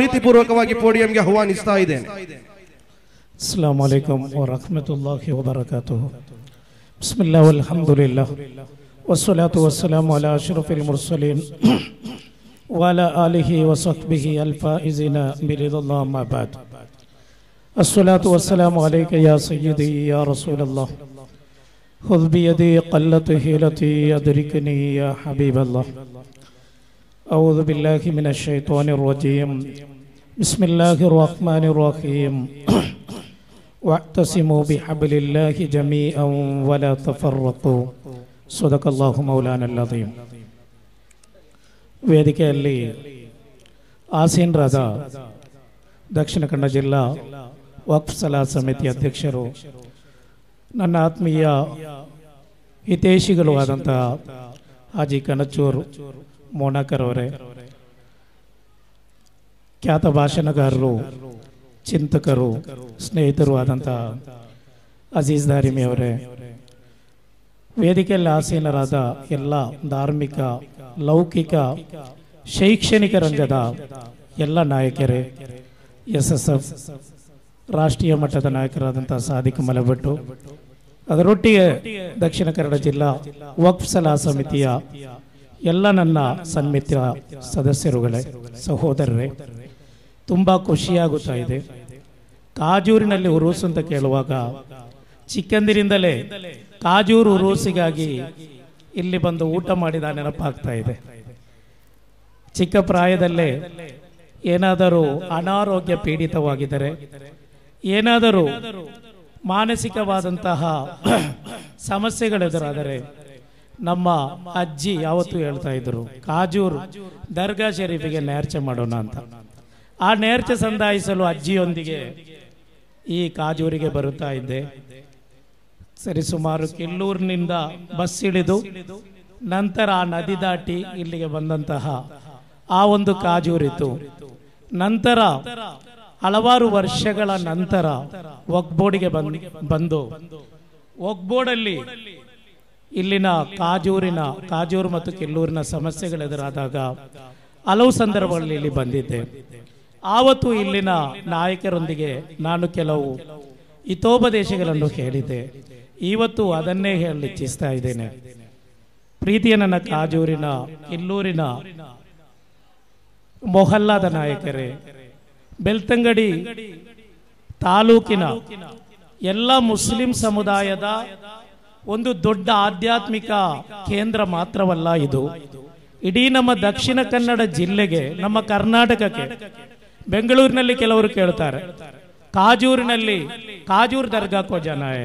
ಪ್ರೀತಿಪೂರ್ವಕವಾಗಿ ಪೋಡಿಯಂಗೆ ಆಹ್ವಾನಿಸ್ತಾ ಇದ್ದೇನೆ السلام عليكم ورحمة الله وبركاته بسم الله والحمد لله والصلاة والسلام على أشرف المرسلين وعلى آله وصحبه الفائزين برضا الله ما بعد الصلاة والسلام عليك يا سيدي يا رسول الله خذ بيدي قلت هيلتي أدركني يا حبيب الله أعوذ بالله من الشيطان الرجيم بسم الله الرحمن الرحيم واعتصموا بحبل الله جميعا ولا تفرقوا صدق الله مولانا العظيم ವೇದಿಕೆಯಲ್ಲಿ ಆಸೀನರಾದ ದಕ್ಷಿಣ ಕನ್ನಡ ಜಿಲ್ಲಾ ವಕ್ಫ್ ಸಲಾ ಸಮಿತಿ ಅಧ್ಯಕ್ಷರು ನನ್ನ ಆತ್ಮೀಯ ಹಿತೈಷಿಗಳು ಆದಂತಹ ಹಾಜಿ ಕನಚೂರ್ ಮೋನಾಕರ್ ಅವರೇ ಖ್ಯಾತ ಭಾಷಣಗಾರರು ಚಿಂತಕರು ಸ್ನೇಹಿತರು ಆದಂತಹ ಅಜೀಜ್ ದಾರಿಮಿ ಅವರೇ ವೇದಿಕೆಯಲ್ಲಿ ಆಸೀನರಾದ ಎಲ್ಲ ಧಾರ್ಮಿಕ ಲೌಕಿಕ ಶೈಕ್ಷಣಿಕ ರಂಗದ ಎಲ್ಲ ನಾಯಕರೇ ಎಸ್ ಎಸ್ ಎಫ್ ರಾಷ್ಟ್ರೀಯ ಮಟ್ಟದ ನಾಯಕರಾದಂತಹ ಸಾದಿಕ್ ಮಲಭಟ್ಟು ಅದರೊಟ್ಟಿಗೆ ದಕ್ಷಿಣ ಕನ್ನಡ ಜಿಲ್ಲಾ ವಕ್ಫ್ ಸಲಾ ಸಮಿತಿಯ ಎಲ್ಲ ನನ್ನ ಸನ್ಮಿತ್ರ ಸದಸ್ಯರುಗಳೇ ಸಹೋದರರೇ ತುಂಬ ಖುಷಿಯಾಗುತ್ತಾ ಇದೆ ಕಾಜೂರಿನಲ್ಲಿ ಉರುಸು ಅಂತ ಕೇಳುವಾಗ ಚಿಕ್ಕಂದಿರಿಂದಲೇ ಕಾಜೂರು ಉರುಸಿಗಾಗಿ ಇಲ್ಲಿ ಬಂದು ಊಟ ಮಾಡಿದ ನೆನಪಾಗ್ತಾ ಇದೆ ಚಿಕ್ಕ ಪ್ರಾಯದಲ್ಲೇ ಏನಾದರೂ ಅನಾರೋಗ್ಯ ಪೀಡಿತವಾಗಿದ್ದರೆ ಏನಾದರೂ ಮಾನಸಿಕವಾದಂತಹ ಸಮಸ್ಯೆಗಳೆದುರಾದರೆ ನಮ್ಮ ಅಜ್ಜಿ ಯಾವತ್ತೂ ಹೇಳ್ತಾ ಇದ್ರು ಕಾಜೂರು ದರ್ಗಾ ಶರೀಫಿಗೆ ನೇರ್ಚೆ ಮಾಡೋಣ ಅಂತ ಆ ನೇರ್ಚೆ ಸಂದಾಯಿಸಲು ಅಜ್ಜಿಯೊಂದಿಗೆ ಈ ಕಾಜೂರಿಗೆ ಬರುತ್ತಾ ಇದ್ದೆ ಸರಿ ಸುಮಾರು ಕಿಲ್ಲೂರಿನಿಂದ ಬಸ್ ಇಳಿದು ನಂತರ ಆ ನದಿ ದಾಟಿ ಇಲ್ಲಿಗೆ ಬಂದಂತಹ ಆ ಒಂದು ಕಾಜೂರಿತ್ತು ನಂತರ ಹಲವಾರು ವರ್ಷಗಳ ನಂತರ ಒಗ್ಬೋಡಿಗೆ ಬಂದ್ ಬಂದು ಒಗ್ಬೋಡಲ್ಲಿ ಇಲ್ಲಿನ ಕಾಜೂರಿನ ಕಾಜೂರು ಮತ್ತು ಕಿಲ್ಲೂರಿನ ಸಮಸ್ಯೆಗಳೆದುರಾದಾಗ ಹಲವು ಸಂದರ್ಭಗಳಲ್ಲಿ ಇಲ್ಲಿ ಬಂದಿದ್ದೆ ಆವತ್ತು ಇಲ್ಲಿನ ನಾಯಕರೊಂದಿಗೆ ನಾನು ಕೆಲವು ಹಿತೋಪದೇಶಗಳನ್ನು ಹೇಳಿದ್ದೆ ಇವತ್ತು ಅದನ್ನೇ ಹೇಳಿ ಇಚ್ಛಿಸ್ತಾ ಇದ್ದೇನೆ ಪ್ರೀತಿಯ ನನ್ನ ಕಾಜೂರಿನ ಕಿಲ್ಲೂರಿನ ಮೊಹಲ್ಲಾದ ನಾಯಕರೇ ಬೆಳ್ತಂಗಡಿ ತಾಲೂಕಿನ ಎಲ್ಲ ಮುಸ್ಲಿಂ ಸಮುದಾಯದ ಒಂದು ದೊಡ್ಡ ಆಧ್ಯಾತ್ಮಿಕ ಕೇಂದ್ರ ಮಾತ್ರವಲ್ಲ ಇದು ಇಡೀ ನಮ್ಮ ದಕ್ಷಿಣ ಕನ್ನಡ ಜಿಲ್ಲೆಗೆ ನಮ್ಮ ಕರ್ನಾಟಕಕ್ಕೆ ಬೆಂಗಳೂರಿನಲ್ಲಿ ಕೆಲವರು ಕೇಳ್ತಾರೆ ಕಾಜೂರಿನಲ್ಲಿ ಕಾಜೂರು ದರ್ಗಾಕೋ ಜನ ಹೈ.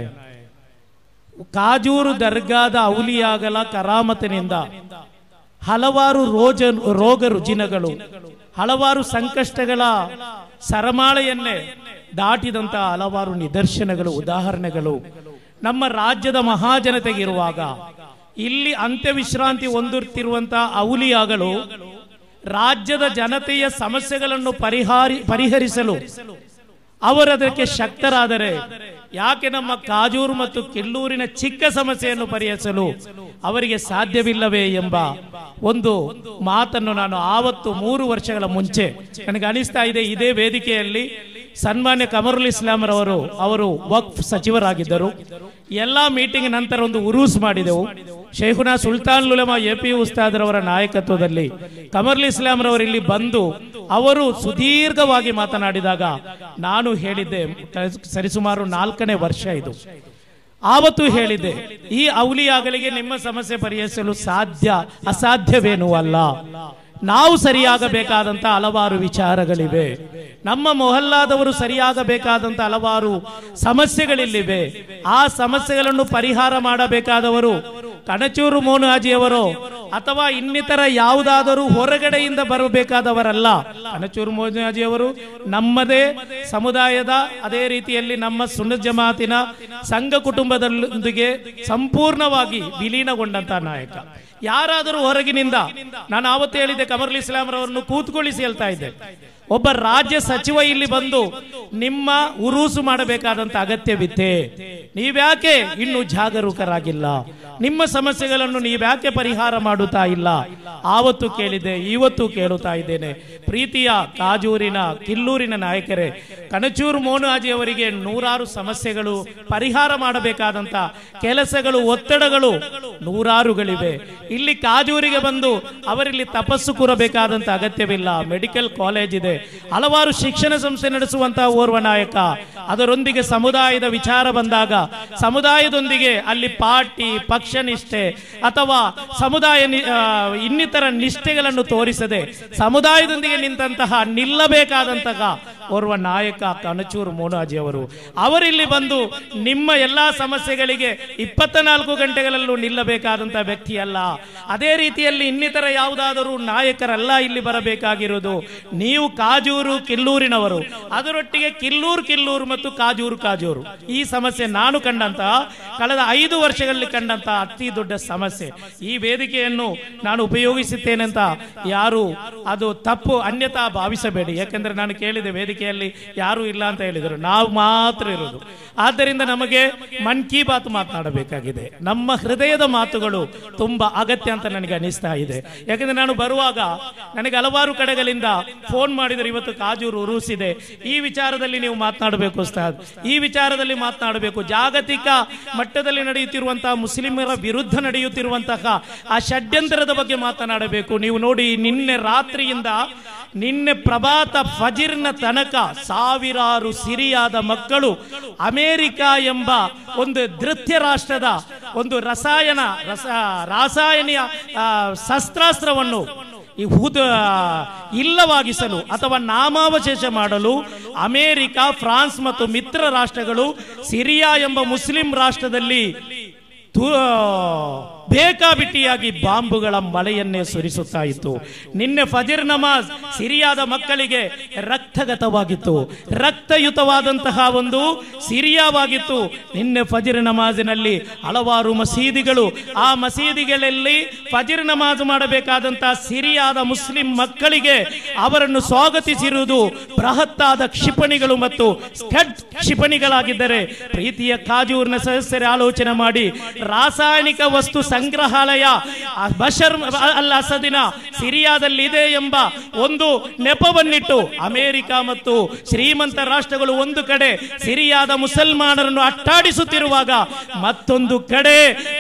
ಕಾಜೂರು ದರ್ಗಾದ ಔಲಿಯಾಗಲ ಕರಾಮತಿನಿಂದ ಹಲವಾರು ರೋಜ ರೋಗ ರುಜಿನಗಳು ಹಲವಾರು ಸಂಕಷ್ಟಗಳ ಸರಮಾಳೆಯನ್ನೇ ದಾಟಿದಂತಹ ಹಲವಾರು ನಿದರ್ಶನಗಳು ಉದಾಹರಣೆಗಳು ನಮ್ಮ ರಾಜ್ಯದ ಮಹಾಜನತೆಗಿರುವಾಗ ಇಲ್ಲಿ ಅಂತ್ಯವಿಶ್ರಾಂತಿ ಹೊಂದುತ್ತಿರುವಂತಹ ಔಲಿಯಾಗಳು ರಾಜ್ಯದ ಜನತೆಯ ಸಮಸ್ಯೆಗಳನ್ನು ಪರಿಹಾರಿ ಪರಿಹರಿಸಲು ಅವರದಕ್ಕೆ ಶಕ್ತರಾದರೆ ಯಾಕೆ ನಮ್ಮ ಕಾಜೂರು ಮತ್ತು ಕಿಲ್ಲೂರಿನ ಚಿಕ್ಕ ಸಮಸ್ಯೆಯನ್ನು ಪರಿಹರಿಸಲು ಅವರಿಗೆ ಸಾಧ್ಯವಿಲ್ಲವೇ ಎಂಬ ಒಂದು ಮಾತನ್ನು ನಾನು ಆವತ್ತು ಮೂರು ವರ್ಷಗಳ ಮುಂಚೆ ನನಗೆ ಅನಿಸ್ತಾ ಇದೆ ಇದೇ ವೇದಿಕೆಯಲ್ಲಿ ಸನ್ಮಾನ್ಯ ಕಮರುಲ್ ಇಸ್ಲಾಂ ರವರು ಅವರು ವಕ್ಫ್ ಸಚಿವರಾಗಿದ್ದರು ಎಲ್ಲಾ ಮೀಟಿಂಗ್ ನಂತರ ಒಂದು ಉರೂಸ್ ಮಾಡಿದೆವು ಶೇಖುನಾ ಸುಲ್ತಾನ್ ಉಲಮಾ ಎ ಪಿ ಉಸ್ತಾದರವರ ನಾಯಕತ್ವದಲ್ಲಿ ಕಮರ್ಲ್ ಇಸ್ಲಾಂ ರವರು ಇಲ್ಲಿ ಬಂದು ಅವರು ಸುದೀರ್ಘವಾಗಿ ಮಾತನಾಡಿದಾಗ ನಾನು ಹೇಳಿದ್ದೆ ಸರಿಸುಮಾರು ನಾಲ್ಕನೇ ವರ್ಷ ಇದು ಆವತ್ತು ಹೇಳಿದ್ದೆ ಈ ಔಲಿಯಾಗಳಿಗೆ ನಿಮ್ಮ ಸಮಸ್ಯೆ ಪರಿಹರಿಸಲು ಸಾಧ್ಯ ಅಸಾಧ್ಯವೇನೂ ಅಲ್ಲ ನಾವು ಸರಿಯಾಗಬೇಕಾದಂತ ಹಲವಾರು ವಿಚಾರಗಳಿವೆ ನಮ್ಮ ಮೊಹಲ್ಲಾದವರು ಸರಿಯಾಗಬೇಕಾದಂತ ಹಲವಾರು ಸಮಸ್ಯೆಗಳಿಲ್ಲಿವೆ ಆ ಸಮಸ್ಯೆಗಳನ್ನು ಪರಿಹಾರ ಮಾಡಬೇಕಾದವರು ಕಣಚೂರು ಮೋನು ಹಾಜಿಯವರು ಅಥವಾ ಇನ್ನಿತರ ಯಾವುದಾದರೂ ಹೊರಗಡೆಯಿಂದ ಬರಬೇಕಾದವರಲ್ಲ ಕಣಚೂರು ಮೋನು ಹಾಜಿಯವರು ನಮ್ಮದೇ ಸಮುದಾಯದ ಅದೇ ರೀತಿಯಲ್ಲಿ ನಮ್ಮ ಸುನ್ನ ಜಮಾತಿನ ಸಂಘ ಕುಟುಂಬದೊಂದಿಗೆ ಸಂಪೂರ್ಣವಾಗಿ ವಿಲೀನಗೊಂಡಂತ ನಾಯಕ ಯಾರಾದರೂ ಹೊರಗಿನಿಂದ ನಾನು ಆವತ್ತು ಹೇಳಿದ್ದೆ ಕಮರ್ಲ್ ಇಸ್ಲಾಂ ರವರನ್ನು ಕೂತ್ಕೊಳ್ಳಿಸಿ ಹೇಳ್ತಾ ಇದ್ದೆ ಒಬ್ಬ ರಾಜ್ಯ ಸಚಿವ ಇಲ್ಲಿ ಬಂದು ನಿಮ್ಮ ಉರುಸು ಮಾಡಬೇಕಾದಂತ ಅಗತ್ಯವಿತ್ತೆ ನೀವ್ಯಾಕೆ ಇನ್ನು ಜಾಗರೂಕರಾಗಿಲ್ಲ ನಿಮ್ಮ ಸಮಸ್ಯೆಗಳನ್ನು ನೀವ್ಯಾಕೆ ಪರಿಹಾರ ಮಾಡುತ್ತಾ ಇಲ್ಲ ಆವತ್ತು ಕೇಳಿದೆ ಇವತ್ತು ಕೇಳುತ್ತಾ ಇದ್ದೇನೆ ಪ್ರೀತಿಯ ಕಾಜೂರಿನ ಕಿಲ್ಲೂರಿನ ನಾಯಕರೇ ಕಣಚೂರು ಮೋನುಹಾಜಿ ಅವರಿಗೆ ನೂರಾರು ಸಮಸ್ಯೆಗಳು ಪರಿಹಾರ ಮಾಡಬೇಕಾದಂತ ಕೆಲಸಗಳು ಒತ್ತಡಗಳು ನೂರಾರುಗಳಿವೆ ಇಲ್ಲಿ ಕಾಜೂರಿಗೆ ಬಂದು ಅವರಲ್ಲಿ ತಪಸ್ಸು ಕೂರಬೇಕಾದಂತ ಅಗತ್ಯವಿಲ್ಲ ಮೆಡಿಕಲ್ ಕಾಲೇಜ್ ಇದೆ ಹಲವಾರು ಶಿಕ್ಷಣ ಸಂಸ್ಥೆ ನಡೆಸುವಂತಹ ಓರ್ವ ನಾಯಕ ಅದರೊಂದಿಗೆ ಸಮುದಾಯದ ವಿಚಾರ ಬಂದಾಗ ಸಮುದಾಯದೊಂದಿಗೆ ಅಲ್ಲಿ ಪಾರ್ಟಿ ಪಕ್ಷ ನಿಷ್ಠೆ ಅಥವಾ ಸಮುದಾಯ ನಿ- ಆ, ಇನ್ನಿತರ ನಿಷ್ಠೆಗಳನ್ನು ತೋರಿಸದೆ ಸಮುದಾಯದೊಂದಿಗೆ ನಿಂತಹ ನಿಲ್ಲಬೇಕಾದಂತಹ ಓರ್ವ ನಾಯಕ ಕನಚೂರು ಮೋನಾಜಿ ಅವರು ಅವರಿಲ್ಲಿ ಬಂದು ನಿಮ್ಮ ಎಲ್ಲಾ ಸಮಸ್ಯೆಗಳಿಗೆ ಇಪ್ಪತ್ತ ನಾಲ್ಕು ಗಂಟೆಗಳಲ್ಲೂ ನಿಲ್ಲಬೇಕಾದಂತಹ ವ್ಯಕ್ತಿ ಅಲ್ಲ ಅದೇ ರೀತಿಯಲ್ಲಿ ಇನ್ನಿತರ ಯಾವುದಾದರೂ ನಾಯಕರಲ್ಲ ಇಲ್ಲಿ ಬರಬೇಕಾಗಿರುವುದು ನೀವು ಕಾಜೂರು ಕಿಲ್ಲೂರಿನವರು ಅದರೊಟ್ಟಿಗೆ ಕಿಲ್ಲೂರು ಕಿಲ್ಲೂರು ಮತ್ತು ಕಾಜೂರು ಕಾಜೂರು ಈ ಸಮಸ್ಯೆ ನಾನು ಕಂಡಂತಹ ಕಳೆದ ಐದು ವರ್ಷಗಳಲ್ಲಿ ಕಂಡಂತಹ ಅತಿ ದೊಡ್ಡ ಸಮಸ್ಯೆ ಈ ವೇದಿಕೆಯನ್ನು ನಾನು ಉಪಯೋಗಿಸುತ್ತೇನೆ ಅಂತ ಯಾರು ಅದು ತಪ್ಪು ಅನ್ಯತಾ ಭಾವಿಸಬೇಡಿ ಯಾಕಂದ್ರೆ ನಾನು ಕೇಳಿದೆ ವೇದಿಕೆಯಲ್ಲಿ ಯಾರು ಇಲ್ಲ ಅಂತ ಹೇಳಿದರು ನಾವು ಮಾತ್ರ ಇರುವುದು ಆದ್ದರಿಂದ ನಮಗೆ ಮನ್ ಕಿ ಬಾತ್ ಮಾತನಾಡಬೇಕಾಗಿದೆ ನಮ್ಮ ಹೃದಯದ ಮಾತುಗಳು ತುಂಬಾ ಅಗತ್ಯ ಅಂತ ನನಗೆ ಅನಿಸ್ತಾ ಇದೆ ಯಾಕಂದ್ರೆ ನಾನು ಬರುವಾಗ ನನಗೆ ಹಲವಾರು ಕಡೆಗಳಿಂದ ಫೋನ್ ಮಾಡಿದರೆ ಇವತ್ತು ಕಾಜೂರು ಉರುಸಿದೆ ಈ ವಿಚಾರದಲ್ಲಿ ನೀವು ಮಾತನಾಡಬೇಕು ಉಸ್ತಾದ್ ಈ ವಿಚಾರದಲ್ಲಿ ಮಾತನಾಡಬೇಕು ಜಾಗತಿಕ ಮಟ್ಟದಲ್ಲಿ ನಡೆಯುತ್ತಿರುವಂತಹ ಮುಸ್ಲಿಮರ ವಿರುದ್ಧ ನಡೆಯುತ್ತಿರುವಂತಹ ಆ ಷಡ್ಯಂತರದ ಬಗ್ಗೆ ಮಾತನಾಡಬೇಕು ನೀವು ನೋಡಿ ನಿನ್ನೆ ರಾತ್ರಿಯಿಂದ ನಿನ್ನೆ ಪ್ರಭಾತ ಫಜಿರ್ನ ತನಕ ಸಾವಿರಾರು ಸಿರಿಯಾದ ಮಕ್ಕಳು ಅಮೆರಿಕ ಎಂಬ ಒಂದು ಧೃತ್ಯ ರಾಷ್ಟ್ರದ ಒಂದು ರಸಾಯನ ರಸ ರಾಸಾಯನಿಕ ಆ, ಶಸ್ತ್ರಾಸ್ತ್ರವನ್ನು ಈ ಹುದ ಇಲ್ಲವಾಗಿಸಲು ಅಥವಾ ನಾಮಾವಶೇಷ ಮಾಡಲು ಅಮೆರಿಕ ಫ್ರಾನ್ಸ್ ಮತ್ತು ಮಿತ್ರ ರಾಷ್ಟ್ರಗಳು ಸಿರಿಯಾ ಎಂಬ ಮುಸ್ಲಿಂ ರಾಷ್ಟ್ರದಲ್ಲಿ ತು- ಬೇಕಾಬಿಟ್ಟಿಯಾಗಿ ಬಾಂಬುಗಳ ಮಳೆಯನ್ನೇ ಸುರಿಸುತ್ತಾ ಇತ್ತು ನಿನ್ನೆ ಫಜರ್ ನಮಾಜ್ ಸಿರಿಯಾದ ಮಕ್ಕಳಿಗೆ ರಕ್ತಗತವಾಗಿತ್ತು ರಕ್ತಯುತವಾದಂತಹ ಒಂದು ಸಿರಿಯಾವಾಗಿತ್ತು ನಿನ್ನೆ ಫಜರ್ ನಮಾಜಿನಲ್ಲಿ ಹಲವಾರು ಮಸೀದಿಗಳು ಆ ಮಸೀದಿಗಳಲ್ಲಿ ಫಜರ್ ನಮಾಜ್ ಮಾಡಬೇಕಾದಂತಹ ಸಿರಿಯಾದ ಮುಸ್ಲಿಂ ಮಕ್ಕಳಿಗೆ ಅವರನ್ನು ಸ್ವಾಗತಿಸಿರುವುದು ಬೃಹತ್ತಾದ ಕ್ಷಿಪಣಿಗಳು ಮತ್ತು ಸ್ಕಡ್ ಕ್ಷಿಪಣಿಗಳಾಗಿದ್ದರೆ ಪ್ರೀತಿಯ ಕಾಜೂರಿನ ಸದಸ್ಯರೇ ಆಲೋಚನೆ ಮಾಡಿ ರಾಸಾಯನಿಕ ವಸ್ತು ಸಂಗ್ರಹಾಲಯ ಆ ಬಶರ್ ಅಲ್ ಅಸದಿನ ಸಿರಿಯಾದಲ್ಲಿ ಇದೆ ಎಂಬ ಒಂದು ನೆಪವನ್ನಿಟ್ಟು ಅಮೆರಿಕ ಮತ್ತು ಶ್ರೀಮಂತ ರಾಷ್ಟ್ರಗಳು ಒಂದು ಕಡೆ ಸಿರಿಯಾದ ಮುಸಲ್ಮಾನರನ್ನು ಅಟ್ಟಾಡಿಸುತ್ತಿರುವಾಗ ಮತ್ತೊಂದು ಕಡೆ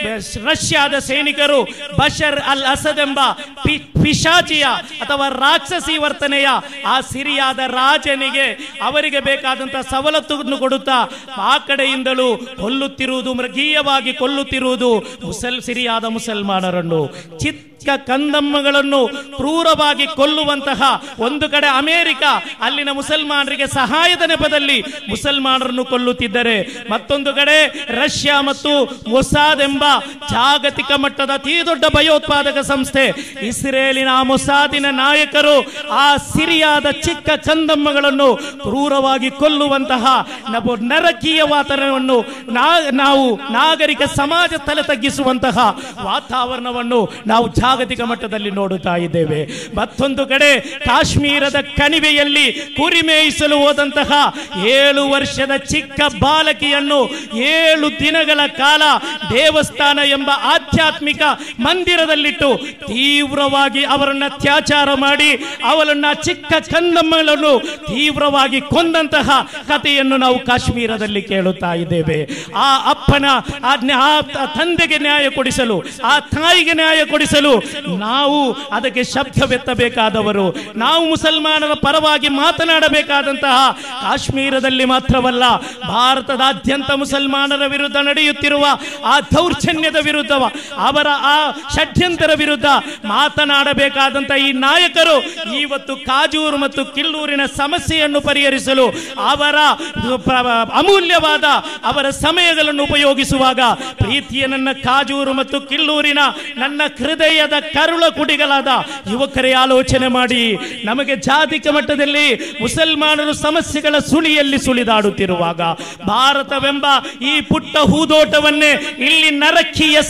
ರಷ್ಯಾದ ಸೈನಿಕರು ಬಶರ್ ಅಲ್ ಅಸದ್ ಎಂಬ ಪಿ- ಪಿಶಾಚಿಯ ಅಥವಾ ರಾಕ್ಷಸಿ ವರ್ತನೆಯ ಆ ಸಿರಿಯಾದ ರಾಜನಿಗೆ ಅವರಿಗೆ ಬೇಕಾದಂತಹ ಸವಲತ್ತನ್ನು ಕೊಡುತ್ತಾ ಆ ಕಡೆಯಿಂದಲೂ ಕೊಲ್ಲುತ್ತಿರುವುದು ಮೃಗೀಯವಾಗಿ ಕೊಲ್ಲುತ್ತಿರುವುದು ಮುಸಲ್ ಸಿರಿಯಾದ ಮುಸಲ್ಮಾನರನ್ನು ಚಿಕ್ಕ ಕಂದಮ್ಮಗಳನ್ನು ಕ್ರೂರವಾಗಿ ಕೊಲ್ಲುವಂತಹ ಒಂದು ಕಡೆ ಅಮೆರಿಕ ಅಲ್ಲಿನ ಮುಸಲ್ಮಾನರಿಗೆ ಸಹಾಯದ ನೆಪದಲ್ಲಿ ಮುಸಲ್ಮಾನರನ್ನು ಕೊಲ್ಲುತ್ತಿದ್ದರೆ ಮತ್ತೊಂದು ಕಡೆ ರಷ್ಯಾ ಮತ್ತು ಮೊಸಾದ್ ಎಂಬ ಜಾಗತಿಕ ಮಟ್ಟದ ಅತಿ ದೊಡ್ಡ ಭಯೋತ್ಪಾದಕ ಸಂಸ್ಥೆ ಇಸ್ರೇಲಿನ ಆ ಮೊಸಾದಿನ ನಾಯಕರು ಆ ಸಿರಿಯಾದ ಚಿಕ್ಕ ಕಂದಮ್ಮಗಳನ್ನು ಕ್ರೂರವಾಗಿ ಕೊಲ್ಲುವಂತಹ ನಾವು ನರಕೀಯ ವಾತಾವರಣವನ್ನು ನಾ- ನಾವು ನಾಗರಿಕ ಸಮಾಜ ತಲೆ ತಗ್ಗಿಸುವಂತಹ ವಾತಾವರಣವನ್ನು ನಾವು ಜಾಗತಿಕ ಮಟ್ಟದಲ್ಲಿ ನೋಡುತ್ತಾ ಇದ್ದೇವೆ ಮತ್ತೊಂದು ಕಡೆ ಕಾಶ್ಮೀರದ ಕಣಿವೆಯಲ್ಲಿ ಕುರಿ ಮೇಯಿಸಲು ಹೋದಂತಹ ಏಳು ವರ್ಷದ ಚಿಕ್ಕ ಬಾಲಕಿಯನ್ನು ಏಳು ದಿನಗಳ ಕಾಲ ದೇವಸ್ಥಾನ ಎಂಬ ಆಧ್ಯಾತ್ಮಿಕ ಮಂದಿರದಲ್ಲಿಟ್ಟು ತೀವ್ರವಾಗಿ ಅವರನ್ನ ಅತ್ಯಾಚಾರ ಮಾಡಿ ಅವಳನ್ನ ಚಿಕ್ಕ ಕಂದಮ್ಮಗಳನ್ನು ತೀವ್ರವಾಗಿ ಕೊಂದಂತಹ ಕಥೆಯನ್ನು ನಾವು ಕಾಶ್ಮೀರದಲ್ಲಿ ಕೇಳುತ್ತಾ ಇದ್ದೇವೆ ಆ ಅಪ್ಪನ ಆ ನ್ಯಾ- ಆ ತ- ತಂದೆಗೆ ನ್ಯಾಯ ಕೊಡಿಸಲು ಆ ತಾಯಿಗೆ ನ್ಯಾಯ ಕೊಡಿಸಲು ನಾವು ಅದಕ್ಕೆ ಶಬ್ದವೆತ್ತಬೇಕಾದವರು ನಾವು ಮುಸಲ್ಮಾನರ ಪರವಾಗಿ ಮಾತನಾಡಬೇಕಾದಂತಹ ಕಾಶ್ಮೀರದಲ್ಲಿ ಮಾತ್ರವಲ್ಲ ಭಾರತದಾದ್ಯಂತ ಮುಸಲ್ಮಾನರ ವಿರುದ್ಧ ನಡೆಯುತ್ತಿರುವ ಆ ದೌರ್ಜನ್ಯದ ವಿರುದ್ಧ ಅವರ ಆ ಷಡ್ಯಂತರ ವಿರುದ್ಧ ಮಾತನಾಡಬೇಕಾದಂತ ಈ ನಾಯಕರು ಇವತ್ತು ಕಾಜೂರು ಮತ್ತು ಕಿಲ್ಲೂರಿನ ಸಮಸ್ಯೆಯನ್ನು ಪರಿಹರಿಸಲು ಅವರ ಪ್ರ- ಅಮೂಲ್ಯವಾದ ಅವರ ಸಮಯಗಳನ್ನು ಉಪಯೋಗಿಸುವಾಗ ಪ್ರೀತಿಯ ನನ್ನ ಕಾಜೂರು ಮತ್ತು ಕಿಲ್ಲೂರಿನ ನನ್ನ ಹೃದಯದ ಕರುಳ ಕುಡಿಗಳಾದ ಯುವಕರೇ ಆಲೋಚನೆ ಮಾಡಿ ನಮಗೆ ಜಾತಿಕ ಮಟ್ಟದಲ್ಲಿ ಮುಸಲ್ಮಾನರು ಸಮಸ್ಯೆಗಳ ಸುಳಿಯಲ್ಲಿ ಸುಳಿದಾಡುತ್ತಿರುವಾಗ ಭಾರತವೆಂಬ ಈ ಪುಟ್ಟ ಹೂದೋಟವನ್ನೇ ಇಲ್ಲಿ ನರಕೀಯ ಸದೃಶ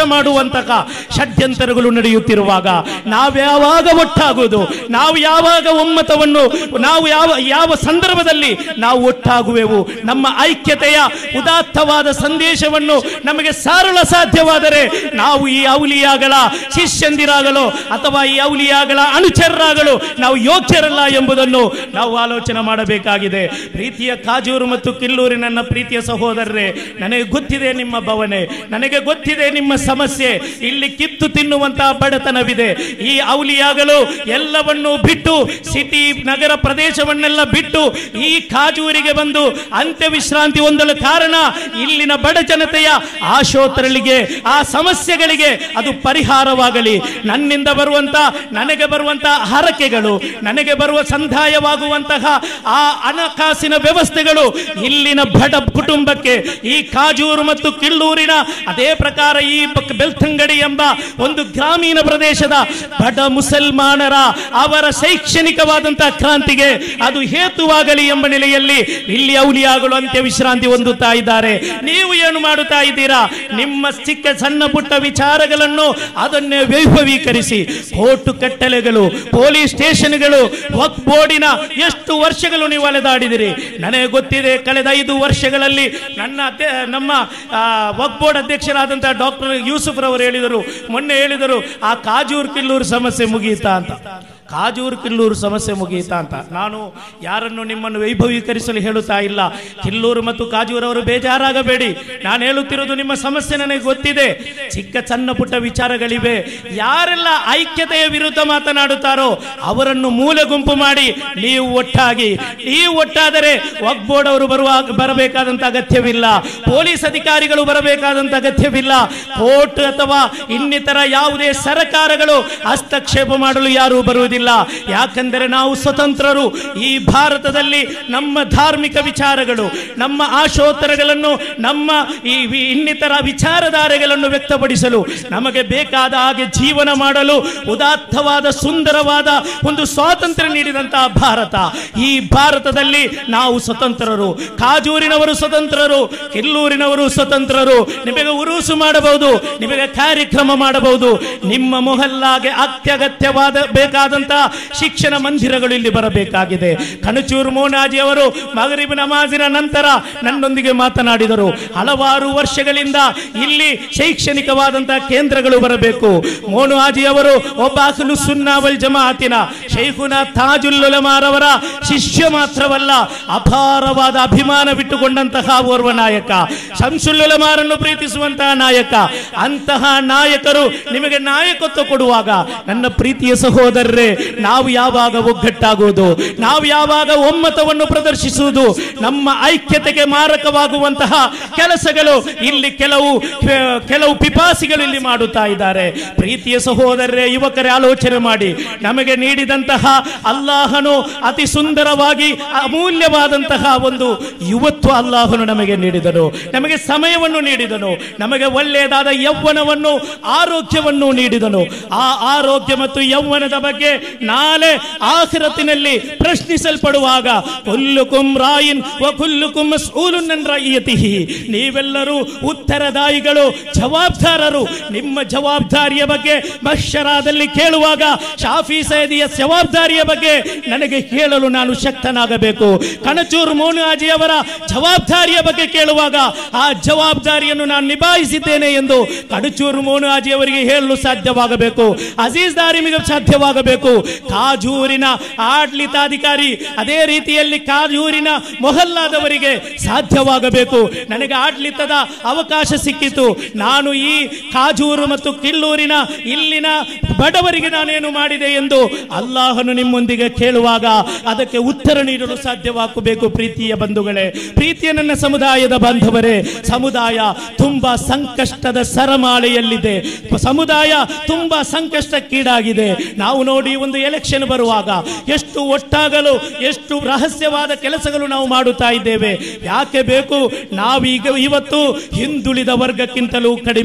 ಮಾಡುವಂತಹ ಷಡ್ಯಂತರಗಳು ನಡೆಯುತ್ತಿರುವಾಗ ನಾವ್ಯಾವಾಗ ಒಟ್ಟಾಗುವುದು ನಾವು ಯಾವಾಗ ಒಮ್ಮತವನ್ನು ನಾವು ಯಾವ ಯಾವ ಸಂದರ್ಭದಲ್ಲಿ ನಾವು ಒಟ್ಟಾಗುವೆವು ನಮ್ಮ ಐಕ್ಯತೆಯ ಉದಾತ್ತವಾದ ಸಂದೇಶವನ್ನು ನಮಗೆ ಸಾರಲು ಸಾಧ್ಯವಾದರೆ ನಾವು ಈ ಔಲಿಯಾಗಳ ಶಿಷ್ಯಂದಿರಾಗಲು ಅಥವಾ ಈ ಔಲಿಯಾಗಳ ಅನುಚರರಾಗಲು ನಾವು ಯೋಗ್ಯರಲ್ಲ ಎಂಬುದನ್ನು ನಾವು ಆಲೋಚನೆ ಮಾಡಬೇಕಾಗಿದೆ ಪ್ರೀತಿಯ ಕಾಜೂರು ಮತ್ತು ಕಿಲ್ಲೂರಿ ನನ್ನ ಪ್ರೀತಿಯ ಸಹೋದರರೇ ನನಗೆ ಗೊತ್ತಿದೆ ನಿಮ್ಮ ಭವನೆ ನನಗೆ ಗೊತ್ತಿದೆ ನಿಮ್ಮ ಸಮಸ್ಯೆ ಇಲ್ಲಿ ಕಿತ್ತು ತಿನ್ನುವಂತಹ ಬಡತನವಿದೆ ಈ ಔಲಿಯಾಗಲು ಎಲ್ಲವನ್ನು ಬಿಟ್ಟು ಸಿಟಿ ನಗರ ಪ್ರದೇಶವನ್ನೆಲ್ಲ ಬಿಟ್ಟು ಈ ಕಾಜೂರಿಗೆ ಬಂದು ಅಂತ್ಯ ವಿಶ್ರಾಂತಿ ಹೊಂದಲು ಕಾರಣ ಇಲ್ಲಿನ ಬಡ ಜನತೆಯ ಆಶೋತ್ತರಗಳಿಗೆ ಆ ಸಮಸ್ಯೆಗಳಿಗೆ ಅದು ಪರಿಹಾರವಾಗಲಿ ನನ್ನಿಂದ ಬರುವಂತ ನನಗೆ ಬರುವಂತಹ ಹರಕೆಗಳು ನನಗೆ ಬರುವ ಸಂದಾಯವಾಗುವಂತಹ ಆ ಹಣಕಾಸಿನ ವ್ಯವಸ್ಥೆಗಳು ಇಲ್ಲಿನ ಬಡ ಕುಟುಂಬಕ್ಕೆ ಈ ಕಾಜೂರು ಮತ್ತು ಕಿಳ್ಳೂರಿನ ಅದೇ ಪ್ರಕಾರ ಈ ಬಕ್- ಬೆಳ್ತಂಗಡಿ ಎಂಬ ಒಂದು ಗ್ರಾಮೀಣ ಪ್ರದೇಶದ ಬಡ ಮುಸಲ್ಮಾನರ ಅವರ ಶೈಕ್ಷಣಿಕವಾದಂತಹ ಕ್ರಾಂತಿಗೆ ಅದು ಹೇತುವಾಗಲಿ ಎಂಬ ನೆಲೆಯಲ್ಲಿ ಇಲ್ಲಿ ಔಲಿಯಾಗಳು ಅಂತ್ಯ ವಿಶ್ರಾಂತಿ ಹೊಂದುತ್ತಾ ಇದ್ದಾರೆ ನೀವು ಏನು ಮಾಡುತ್ತಾ ಇದ್ದೀರಾ ನಿಮ್ಮ ಚಿಕ್ಕ ಸಣ್ಣ ಪುಟ್ಟ ವಿಚಾರಗಳನ್ನು ಅದನ್ನೇ ವೈಭವೀಕರಿಸಿ ಕೋರ್ಟು ಕಟ್ಟಲೆಗಳು ಪೊಲೀಸ್ ಸ್ಟೇಷನ್ಗಳು ವಕ್ ಬೋರ್ಡಿನ ಎಷ್ಟು ವರ್ಷಗಳು ನೀವು ಅಲೆದಾಡಿದಿರಿ ನನಗೆ ಗೊತ್ತಿದೆ ಕಳೆದ ಐದು ವರ್ಷಗಳಲ್ಲಿ ನನ್ನ ಅಧ್ಯ- ನಮ್ಮ ಆ, ವಕ್ ಬೋರ್ಡ್ ಅಧ್ಯಕ್ಷರಾದಂತಹ ಡಾಕ್ಟರ್ ಯೂಸುಫ್ ರವರು ಹೇಳಿದರು ಮೊನ್ನೆ ಹೇಳಿದರು ಆ ಕಾಜೂರ್ ಕಿಲ್ಲೂರು ಸಮಸ್ಯೆ ಮುಗಿಯಿತಾ ಅಂತ ಕಾಜೂರು ಕಿಲ್ಲೂರು ಸಮಸ್ಯೆ ಮುಗಿಯಿತಾ ಅಂತ ನಾನು ಯಾರನ್ನು ನಿಮ್ಮನ್ನು ವೈಭವೀಕರಿಸಲು ಹೇಳುತ್ತಾ ಇಲ್ಲ ಕಿಲ್ಲೂರು ಮತ್ತು ಕಾಜೂರವರು ಬೇಜಾರಾಗಬೇಡಿ ನಾನು ಹೇಳುತ್ತಿರೋದು ನಿಮ್ಮ ಸಮಸ್ಯೆ ನನಗೆ ಗೊತ್ತಿದೆ ಚಿಕ್ಕ ಸಣ್ಣ ಪುಟ್ಟ ವಿಚಾರಗಳಿವೆ ಯಾರೆಲ್ಲ ಐಕ್ಯತೆಯ ವಿರುದ್ಧ ಮಾತನಾಡುತ್ತಾರೋ ಅವರನ್ನು ಮೂಲೆ ಗುಂಪು ಮಾಡಿ ನೀವು ಒಟ್ಟಾಗಿ ನೀವು ಒಟ್ಟಾದರೆ ವಕ್ ಬೋರ್ಡ್ ಅವರು ಬರುವ ಬರಬೇಕಾದಂತ ಅಗತ್ಯವಿಲ್ಲ ಪೊಲೀಸ್ ಅಧಿಕಾರಿಗಳು ಬರಬೇಕಾದಂತ ಅಗತ್ಯವಿಲ್ಲ ಕೋರ್ಟ್ ಅಥವಾ ಇನ್ನಿತರ ಯಾವುದೇ ಸರ್ಕಾರಗಳು ಹಸ್ತಕ್ಷೇಪ ಮಾಡಲು ಯಾರೂ ಬರುವುದಿಲ್ಲ ಯಾಕಂದರೆ ನಾವು ಸ್ವತಂತ್ರರು ಈ ಭಾರತದಲ್ಲಿ ನಮ್ಮ ಧಾರ್ಮಿಕ ವಿಚಾರಗಳು ನಮ್ಮ ಆಶೋತ್ತರಗಳನ್ನು ನಮ್ಮ ಈ ವಿ- ಇನ್ನಿತರ ವಿಚಾರಧಾರೆಗಳನ್ನು ವ್ಯಕ್ತಪಡಿಸಲು ನಮಗೆ ಬೇಕಾದ ಹಾಗೆ ಜೀವನ ಮಾಡಲು ಉದಾತ್ತವಾದ ಸುಂದರವಾದ ಒಂದು ಸ್ವಾತಂತ್ರ್ಯ ನೀಡಿದಂತಹ ಭಾರತ ಈ ಭಾರತದಲ್ಲಿ ನಾವು ಸ್ವತಂತ್ರರು ಕಾಜೂರಿನವರು ಸ್ವತಂತ್ರರು ಕಿಲ್ಲೂರಿನವರು ಸ್ವತಂತ್ರರು ನಿಮಗೆ ಉರುಸು ಮಾಡಬಹುದು ನಿಮಗೆ ಕಾರ್ಯಕ್ರಮ ಮಾಡಬಹುದು ನಿಮ್ಮ ಮೊಹಲ್ಲಾಗೆ ಅತ್ಯಗತ್ಯವಾದ ಬೇಕಾದಂತಹ ಶಿಕ್ಷಣ ಮಂದಿರಗಳು ಇಲ್ಲಿ ಬರಬೇಕಾಗಿದೆ ಕಣಚೂರು ಮೋನಾಜಿ ಅವರು ಮಗರಿಬ್ ನಮಾಜಿನ ನಂತರ ನನ್ನೊಂದಿಗೆ ಮಾತನಾಡಿದರು ಹಲವಾರು ವರ್ಷಗಳಿಂದ ಇಲ್ಲಿ ಶೈಕ್ಷಣಿಕವಾದಂತಹ ಕೇಂದ್ರಗಳು ಬರಬೇಕು ಮೋನು ಹಾಜಿ ಅವರು ಒಬ್ಬ ಅಹ್ಲು ಸುನ್ನಾ ವಲ್ ಜಮಾಅತಿನ ಶೈಖುನ ತಾಜುಲ್ ಉಲಮಾರವರ ಶಿಷ್ಯ ಮಾತ್ರವಲ್ಲ ಅಪಾರವಾದ ಅಭಿಮಾನವಿಟ್ಟುಕೊಂಡಂತಹ ಓರ್ವ ನಾಯಕ ಶಂಸುಲ್ ಉಲಮಾರನ್ನು ಪ್ರೀತಿಸುವಂತಹ ನಾಯಕ ಅಂತಹ ನಾಯಕರು ನಿಮಗೆ ನಾಯಕತ್ವ ಕೊಡುವಾಗ ನನ್ನ ಪ್ರೀತಿಯ ಸಹೋದರರೇ ನಾವು ಯಾವಾಗ ಒಗ್ಗಟ್ಟಾಗುವುದು ನಾವು ಯಾವಾಗ ಒಮ್ಮತವನ್ನು ಪ್ರದರ್ಶಿಸುವುದು ನಮ್ಮ ಐಕ್ಯತೆಗೆ ಮಾರಕವಾಗುವಂತಹ ಕೆಲಸಗಳು ಇಲ್ಲಿ ಕೆಲವು ಕೆಲವು ಪಿಪಾಸಿಗಳು ಇಲ್ಲಿ ಮಾಡುತ್ತಾ ಇದ್ದಾರೆ ಪ್ರೀತಿಯ ಸಹೋದರರೇ ಯುವಕರೇ ಆಲೋಚನೆ ಮಾಡಿ ನಮಗೆ ನೀಡಿದಂತಹ ಅಲ್ಲಾಹನು ಅತಿ ಸುಂದರವಾಗಿ ಅಮೂಲ್ಯವಾದಂತಹ ಒಂದು ಯುವತ್ವ ಅಲ್ಲಾಹನು ನಮಗೆ ನೀಡಿದನು ನಮಗೆ ಸಮಯವನ್ನು ನೀಡಿದನು ನಮಗೆ ಒಳ್ಳೆಯದಾದ ಯೌವನವನ್ನು ಆರೋಗ್ಯವನ್ನು ನೀಡಿದನು ಆ ಆರೋಗ್ಯ ಮತ್ತು ಯೌವನದ ಬಗ್ಗೆ ನಾಳೆ ಆಖಿರತಿನಲ್ಲಿ ಪ್ರಶ್ನಿಸಲ್ಪಡುವಾಗ ಕುಲ್ಲುಕುಂ ರಾಯಿನ್ ವ ಕುಲ್ಲುಕುಂ ಮಸ್ಊಲುನ್ ಅನ್ ರಯಿಯತಿಹಿ ನೀವೆಲ್ಲರೂ ಉತ್ತರದಾಯಿಗಳು ಜವಾಬ್ದಾರರು ನಿಮ್ಮ ಜವಾಬ್ದಾರಿಯ ಬಗ್ಗೆ ಮಶ್ಶರಾದಲ್ಲಿ ಕೇಳುವಾಗ ಶಾಫಿ ಸೈದಿಯ ಜವಾಬ್ದಾರಿಯ ಬಗ್ಗೆ ನನಗೆ ಹೇಳಲು ನಾನು ಶಕ್ತನಾಗಬೇಕು ಕಣಚೂರು ಮೋನಾಜಿ ಅವರ ಜವಾಬ್ದಾರಿಯ ಬಗ್ಗೆ ಕೇಳುವಾಗ ಆ ಜವಾಬ್ದಾರಿಯನ್ನು ನಾನು ನಿಭಾಯಿಸಿದ್ದೇನೆ ಎಂದು ಕಡಚೂರು ಮೋನಾಜಿ ಅವರಿಗೆ ಹೇಳಲು ಸಾಧ್ಯವಾಗಬೇಕು ಅಜೀಜ್ ದಾರಿಮಿಗೆ ಸಾಧ್ಯವಾಗಬೇಕು ಕಾಜೂರಿನ ಆಡಳಿತಾಧಿಕಾರಿ ಅದೇ ರೀತಿಯಲ್ಲಿ ಕಾಜೂರಿನ ಮೊಹಲ್ಲಾದವರಿಗೆ ಸಾಧ್ಯವಾಗಬೇಕು ನನಗೆ ಆಡಳಿತದ ಅವಕಾಶ ಸಿಕ್ಕಿತು ನಾನು ಈ ಕಾಜೂರು ಮತ್ತು ಕಿಲ್ಲೂರಿನ ಇಲ್ಲಿನ ಬಡವರಿಗೆ ನಾನೇನು ಮಾಡಿದೆ ಎಂದು ಅಲ್ಲಾಹನು ನಿಮ್ಮೊಂದಿಗೆ ಕೇಳುವಾಗ ಅದಕ್ಕೆ ಉತ್ತರ ನೀಡಲು ಸಾಧ್ಯವಾಗಬೇಕು ಪ್ರೀತಿಯ ಬಂಧುಗಳೇ ಪ್ರೀತಿಯ ನನ್ನ ಸಮುದಾಯದ ಬಾಂಧವರೇ ಸಮುದಾಯ ತುಂಬಾ ಸಂಕಷ್ಟದ ಸರಮಾಳೆಯಲ್ಲಿದೆ ಸಮುದಾಯ ತುಂಬಾ ಸಂಕಷ್ಟಕ್ಕೀಡಾಗಿದೆ ನಾವು ನೋಡಿ ಒಂದು ಎಲೆಕ್ಷನ್ ಬರುವಾಗ ಎಷ್ಟು ಒಟ್ಟಾಗಲು ಎಷ್ಟು ರಹಸ್ಯವಾದ ಕೆಲಸಗಳು ನಾವು ಮಾಡುತ್ತಾ ಇದ್ದೇವೆ ಯಾಕೆ ಬೇಕು ನಾವೀಗ ಇವತ್ತು ಹಿಂದುಳಿದ ವರ್ಗಕ್ಕಿಂತಲೂ ಕಡಿಮೆಯಾಗಿ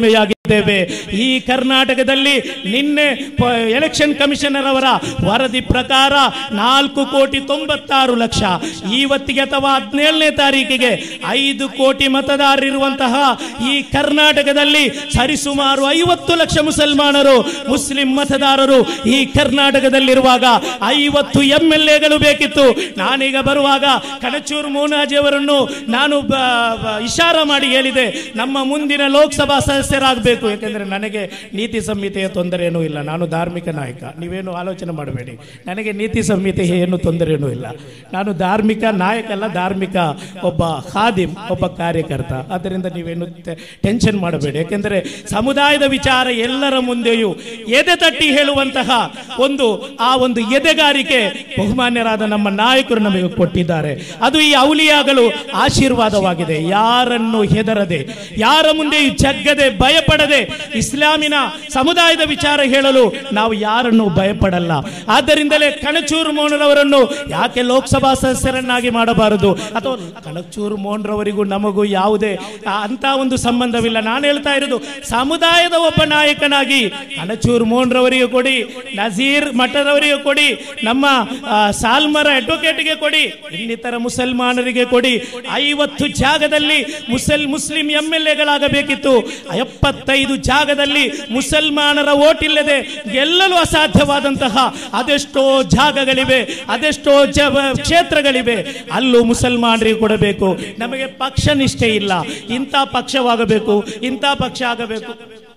ಮುಂದಾಗಿದ್ದೇವೆ ಈ ಕರ್ನಾಟಕದಲ್ಲಿ ನಿನ್ನೆ ಪ- ಎಲೆಕ್ಷನ್ ಕಮಿಷನರ್ ಅವರ ವರದಿ ಪ್ರಕಾರ ನಾಲ್ಕು ಕೋಟಿ ತೊಂಬತ್ತಾರು ಲಕ್ಷ ಇವತ್ತಿಗೆ ಅಥವಾ ಹದಿನೇಳನೇ ತಾರೀಕಿಗೆ ಐದು ಕೋಟಿ ಮತದಾರರಿರುವಂತಹ ಈ ಕರ್ನಾಟಕದಲ್ಲಿ ಸರಿಸುಮಾರು ಐವತ್ತು ಲಕ್ಷ ಮುಸಲ್ಮಾನರು ಮುಸ್ಲಿಂ ಮತದಾರರು ಈ ಕರ್ನಾಟಕದಲ್ಲಿರುವಾಗ ಐವತ್ತು ಎಂ ಎಲ್ ಎಗಳು ಬೇಕಿತ್ತು ನಾನೀಗ ಬರುವಾಗ ಕಣಚೂರು ಮೋನಾಜಿ ಅವರನ್ನು ನಾನು ಬ- ಬ- ಇಶಾರ ಮಾಡಿ ಹೇಳಿದೆ ನಮ್ಮ ಮುಂದಿನ ಲೋಕಸಭಾ ಸದಸ್ಯರಾಗಬೇಕು ಯಾಕೆಂದ್ರೆ ನನಗೆ ನೀತಿ ಸಂಹಿತೆಯ ತೊಂದರೆ ಏನೂ ಇಲ್ಲ ನಾನು ಧಾರ್ಮಿಕ ನಾಯಕ ನೀವೇನು ಆಲೋಚನೆ ಮಾಡಬೇಡಿ ನನಗೆ ನೀತಿ ಸಂಹಿತೆ ಏನು ತೊಂದರೆ ಏನೂ ಇಲ್ಲ ನಾನು ಧಾರ್ಮಿಕ ನಾಯಕ ಅಲ್ಲ ಧಾರ್ಮಿಕ ಒಬ್ಬ ಖಾದಿಮ್ ಒಬ್ಬ ಕಾರ್ಯಕರ್ತ ಆದ್ದರಿಂದ ನೀವೇನು ಟೆ- ಟೆನ್ಷನ್ ಮಾಡಬೇಡಿ ಯಾಕೆಂದರೆ ಸಮುದಾಯದ ವಿಚಾರ ಎಲ್ಲರ ಮುಂದೆಯೂ ಎದೆ ತಟ್ಟಿ ಹೇಳುವಂತಹ ಒಂದು ಆ ಒಂದು ಎದೆಗಾರಿಕೆ ಬಹುಮಾನ್ಯರಾದ ನಮ್ಮ ನಾಯಕರು ನಮಗೆ ಕೊಟ್ಟಿದ್ದಾರೆ ಅದು ಈ ಔಲಿಯಾಗಳು ಆಶೀರ್ವಾದವಾಗಿದೆ ಯಾರನ್ನು ಹೆದರದೆ ಯಾರ ಮುಂದೆಯೂ ಜಗ್ಗದೆ ಭಯಪಡದೆ ಇಸ್ಲಾಮಿನ ಸಮುದಾಯದ ವಿಚಾರ ಹೇಳಲು ನಾವು ಯಾರನ್ನು ಭಯಪಡಲ್ಲ ಆದ್ದರಿಂದಲೇ ಕಣಚೂರು ಮೋಹನ್ರವರನ್ನು ಯಾಕೆ ಲೋಕಸಭಾ ಸದಸ್ಯರನ್ನಾಗಿ ಮಾಡಬಾರದು ಅಥವಾ ಕಣಚೂರು ಮೋಹನ್ರವರಿಗೂ ನಮಗೂ ಯಾವುದೇ ಆ, ಅಂತ ಒಂದು ಸಂಬಂಧವಿಲ್ಲ ನಾನು ಹೇಳ್ತಾ ಇರೋದು ಸಮುದಾಯದ ಒಬ್ಬ ನಾಯಕನಾಗಿ ಕಣಚೂರು ಮೋಹನ್ರವರಿಗೆ ಕೊಡಿ ನಜೀರ್ ಮಠದವರಿಗೆ ಕೊಡಿ ನಮ್ಮ ಆ, ಸಾಲ್ಮರ ಅಡ್ವೊಕೇಟ್ಗೆ ಕೊಡಿ ಇನ್ನಿತರ ಮುಸಲ್ಮಾನರಿಗೆ ಕೊಡಿ ಐವತ್ತು ಜಾಗದಲ್ಲಿ ಮುಸಲ್ ಮುಸ್ಲಿಂ ಎಂ ಎಲ್ ಎಗಳಾಗಬೇಕಿತ್ತು ಎಪ್ಪತ್ತೈದು ಜಾಗದಲ್ಲಿ ಮುಸಲ್ಮಾನರ ಓಟ್ ಇಲ್ಲದೆ ಗೆಲ್ಲಲು ಅಸಾಧ್ಯವಾದಂತಹ ಅದೆಷ್ಟೋ ಜಾಗಗಳಿವೆ ಅದೆಷ್ಟೋ ಜ ಕ್ಷೇತ್ರಗಳಿವೆ ಅಲ್ಲೂ ಮುಸಲ್ಮಾನರಿಗೆ ಕೊಡಬೇಕು ನಮಗೆ ಪಕ್ಷ ನಿಷ್ಠೆ ಇಲ್ಲ ಇಂಥ ಪಕ್ಷವಾಗಬೇಕು ಇಂಥ ಪಕ್ಷ ಆಗಬೇಕು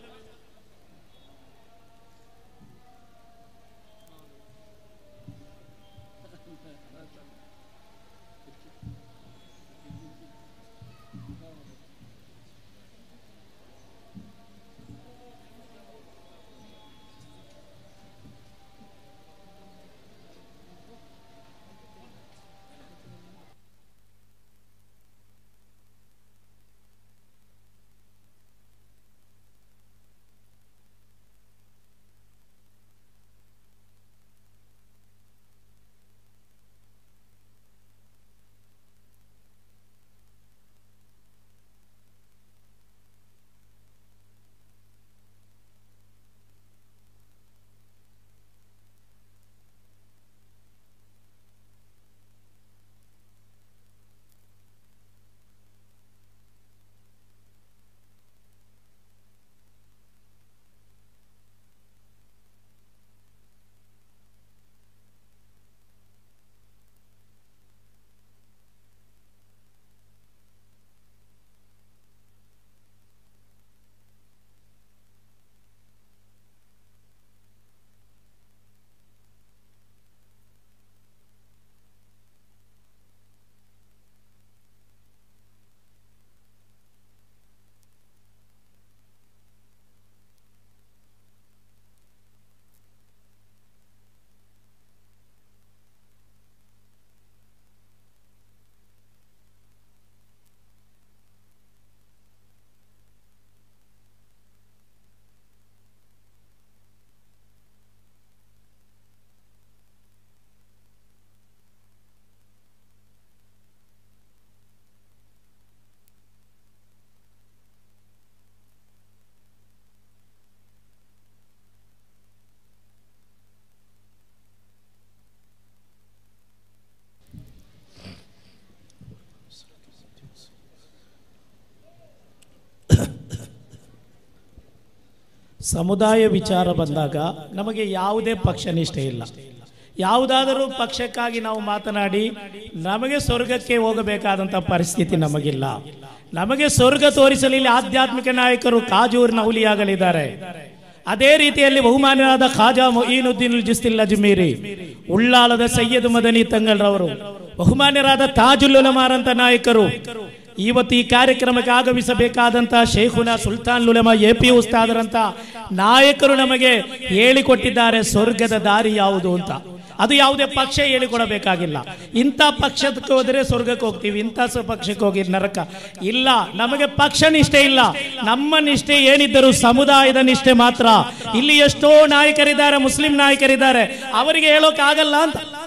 ಸಮುದಾಯ ವಿಚಾರ ಬಂದಾಗ ನಮಗೆ ಯಾವುದೇ ಪಕ್ಷ ನಿಷ್ಠೆ ಇಲ್ಲ ಯಾವುದಾದರೂ ಪಕ್ಷಕ್ಕಾಗಿ ನಾವು ಮಾತನಾಡಿ ನಮಗೆ ಸ್ವರ್ಗಕ್ಕೆ ಹೋಗಬೇಕಾದಂಥ ಪರಿಸ್ಥಿತಿ ನಮಗಿಲ್ಲ ನಮಗೆ ಸ್ವರ್ಗ ತೋರಿಸಲು ಇಲ್ಲಿ ಆಧ್ಯಾತ್ಮಿಕ ನಾಯಕರು ಕಾಜೂರಿನ ಔಲಿಯಾಗಲಿದ್ದಾರೆ ಅದೇ ರೀತಿಯಲ್ಲಿ ಬಹುಮಾನ್ಯರಾದ ಖಾಜಾ ಮೊಯಿನುದ್ದೀನ್ ಜುಸ್ತಿಲ್ ಅಜ್ಮೀರಿ ಉಳ್ಳಾಲದ ಸೈಯದ್ ಮದನಿ ತಂಗಲ್ರವರು ಬಹುಮಾನ್ಯರಾದ ತಾಜುಲ್ ಉಲಮಾರಂತ ನಾಯಕರು ಇವತ್ತು ಈ ಕಾರ್ಯಕ್ರಮಕ್ಕೆ ಆಗಮಿಸಬೇಕಾದಂತಹ ಶೇಖುನ ಸುಲ್ತಾನ್ ಲುಲಮ ಎ ಪಿ ಉಸ್ತಾದರಂತ ನಾಯಕರು ನಮಗೆ ಹೇಳಿಕೊಟ್ಟಿದ್ದಾರೆ ಸ್ವರ್ಗದ ದಾರಿ ಯಾವುದು ಅಂತ ಅದು ಯಾವುದೇ ಪಕ್ಷ ಹೇಳಿಕೊಡಬೇಕಾಗಿಲ್ಲ ಇಂಥ ಪಕ್ಷಕ್ಕೆ ಹೋದರೆ ಸ್ವರ್ಗಕ್ಕೆ ಹೋಗ್ತೀವಿ ಇಂಥ ಸ ಪಕ್ಷಕ್ಕೆ ಹೋಗಿ ನರಕ ಇಲ್ಲ ನಮಗೆ ಪಕ್ಷ ನಿಷ್ಠೆ ಇಲ್ಲ ನಮ್ಮ ನಿಷ್ಠೆ ಏನಿದ್ದರೂ ಸಮುದಾಯದ ನಿಷ್ಠೆ ಮಾತ್ರ ಇಲ್ಲಿ ಎಷ್ಟೋ ನಾಯಕರಿದ್ದಾರೆ ಮುಸ್ಲಿಂ ನಾಯಕರಿದ್ದಾರೆ ಅವರಿಗೆ ಹೇಳೋಕೆ ಆಗಲ್ಲ ಅಂತ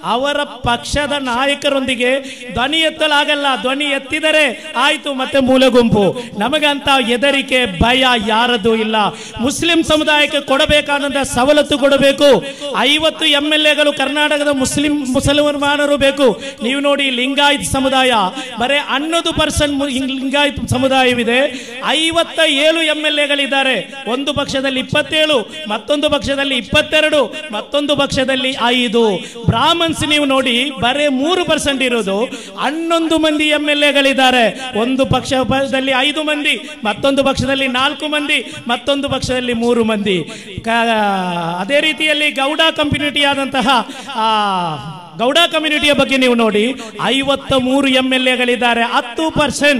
ಅವರ ಪಕ್ಷದ ನಾಯಕರೊಂದಿಗೆ ಧ್ವನಿ ಎತ್ತಲಾಗಲ್ಲ ಧ್ವನಿ ಎತ್ತಿದರೆ ಆಯ್ತು ಮತ್ತೆ ಮೂಲ ಗುಂಪು ನಮಗಂತ ಹೆದರಿಕೆ ಭಯ ಯಾರದ್ದು ಇಲ್ಲ ಮುಸ್ಲಿಂ ಸಮುದಾಯಕ್ಕೆ ಕೊಡಬೇಕಾದಂತ ಸವಲತ್ತು ಕೊಡಬೇಕು ಐವತ್ತು ಎಂ ಎಲ್ ಎಗಳು ಕರ್ನಾಟಕದ ಮುಸ್ಲಿಂ ಮುಸಲ್ಮಾನರು ಬೇಕು ನೀವು ನೋಡಿ ಲಿಂಗಾಯತ್ ಸಮುದಾಯ ಬರೇ ಹನ್ನೊಂದು ಪರ್ಸೆಂಟ್ ಲಿಂಗಾಯತ್ ಸಮುದಾಯವಿದೆ ಐವತ್ತ ಏಳು ಎಂ ಎಲ್ ಎಗಳಿದ್ದಾರೆ ಒಂದು ಪಕ್ಷದಲ್ಲಿ ಇಪ್ಪತ್ತೇಳು ಮತ್ತೊಂದು ಪಕ್ಷದಲ್ಲಿ ಇಪ್ಪತ್ತೆರಡು ಮತ್ತೊಂದು ಪಕ್ಷದಲ್ಲಿ ಐದು ಬ್ರಾಹ್ಮಣ್ಸ್ ನೀವು ನೋಡಿ ಬರೇ ಮೂರು ಪರ್ಸೆಂಟ್ ಇರೋದು ಹನ್ನೊಂದು ಮಂದಿ ಎಂ ಎಲ್ ಎಗಳಿದ್ದಾರೆ ಒಂದು ಪಕ್ಷದಲ್ಲಿ ಐದು ಮಂದಿ ಮತ್ತೊಂದು ಪಕ್ಷದಲ್ಲಿ ನಾಲ್ಕು ಮಂದಿ ಮತ್ತೊಂದು ಪಕ್ಷದಲ್ಲಿ ಮೂರು ಮಂದಿ ಕ- ಅದೇ ರೀತಿಯಲ್ಲಿ ಗೌಡ ಕಮ್ಯುನಿಟಿ ಆದಂತಹ ಆ, ಗೌಡ ಕಮ್ಯುನಿಟಿಯ ಬಗ್ಗೆ ನೀವು ನೋಡಿ ಐವತ್ತ ಮೂರು ಎಂ ಎಲ್ ಎಗಳಿದ್ದಾರೆ ಹತ್ತು ಪರ್ಸೆಂಟ್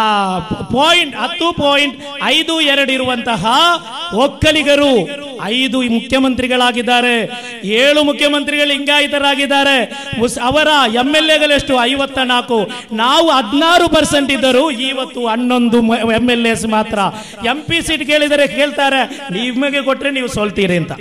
ಪಾಯಿಂಟ್ ಹತ್ತು ಪಾಯಿಂಟ್ ಐದು ಎರಡು ಇರುವಂತಹ ಒಕ್ಕಲಿಗರು ಐದು ಮುಖ್ಯಮಂತ್ರಿಗಳಾಗಿದ್ದಾರೆ ಏಳು ಮುಖ್ಯಮಂತ್ರಿಗಳು ಲಿಂಗಾಯತರಾಗಿದ್ದಾರೆ ಮುಸ್- ಅವರ ಎಂ ಎಲ್ ಎಗಳೆಷ್ಟು ಐವತ್ತ ನಾಲ್ಕು ನಾವು ಹದಿನಾರು ಪರ್ಸೆಂಟ್ ಇದ್ದರು ಇವತ್ತು ಹನ್ನೊಂದು ಎಂ ಎಲ್ ಎಸ್ ಮಾತ್ರ ಎಂ ಪಿ ಸೀಟ್ ಕೇಳಿದರೆ ಕೇಳ್ತಾರೆ ನಿಮಗೆ ಕೊಟ್ರೆ ನೀವು ಸೋಲ್ತೀರಿ ಅಂತ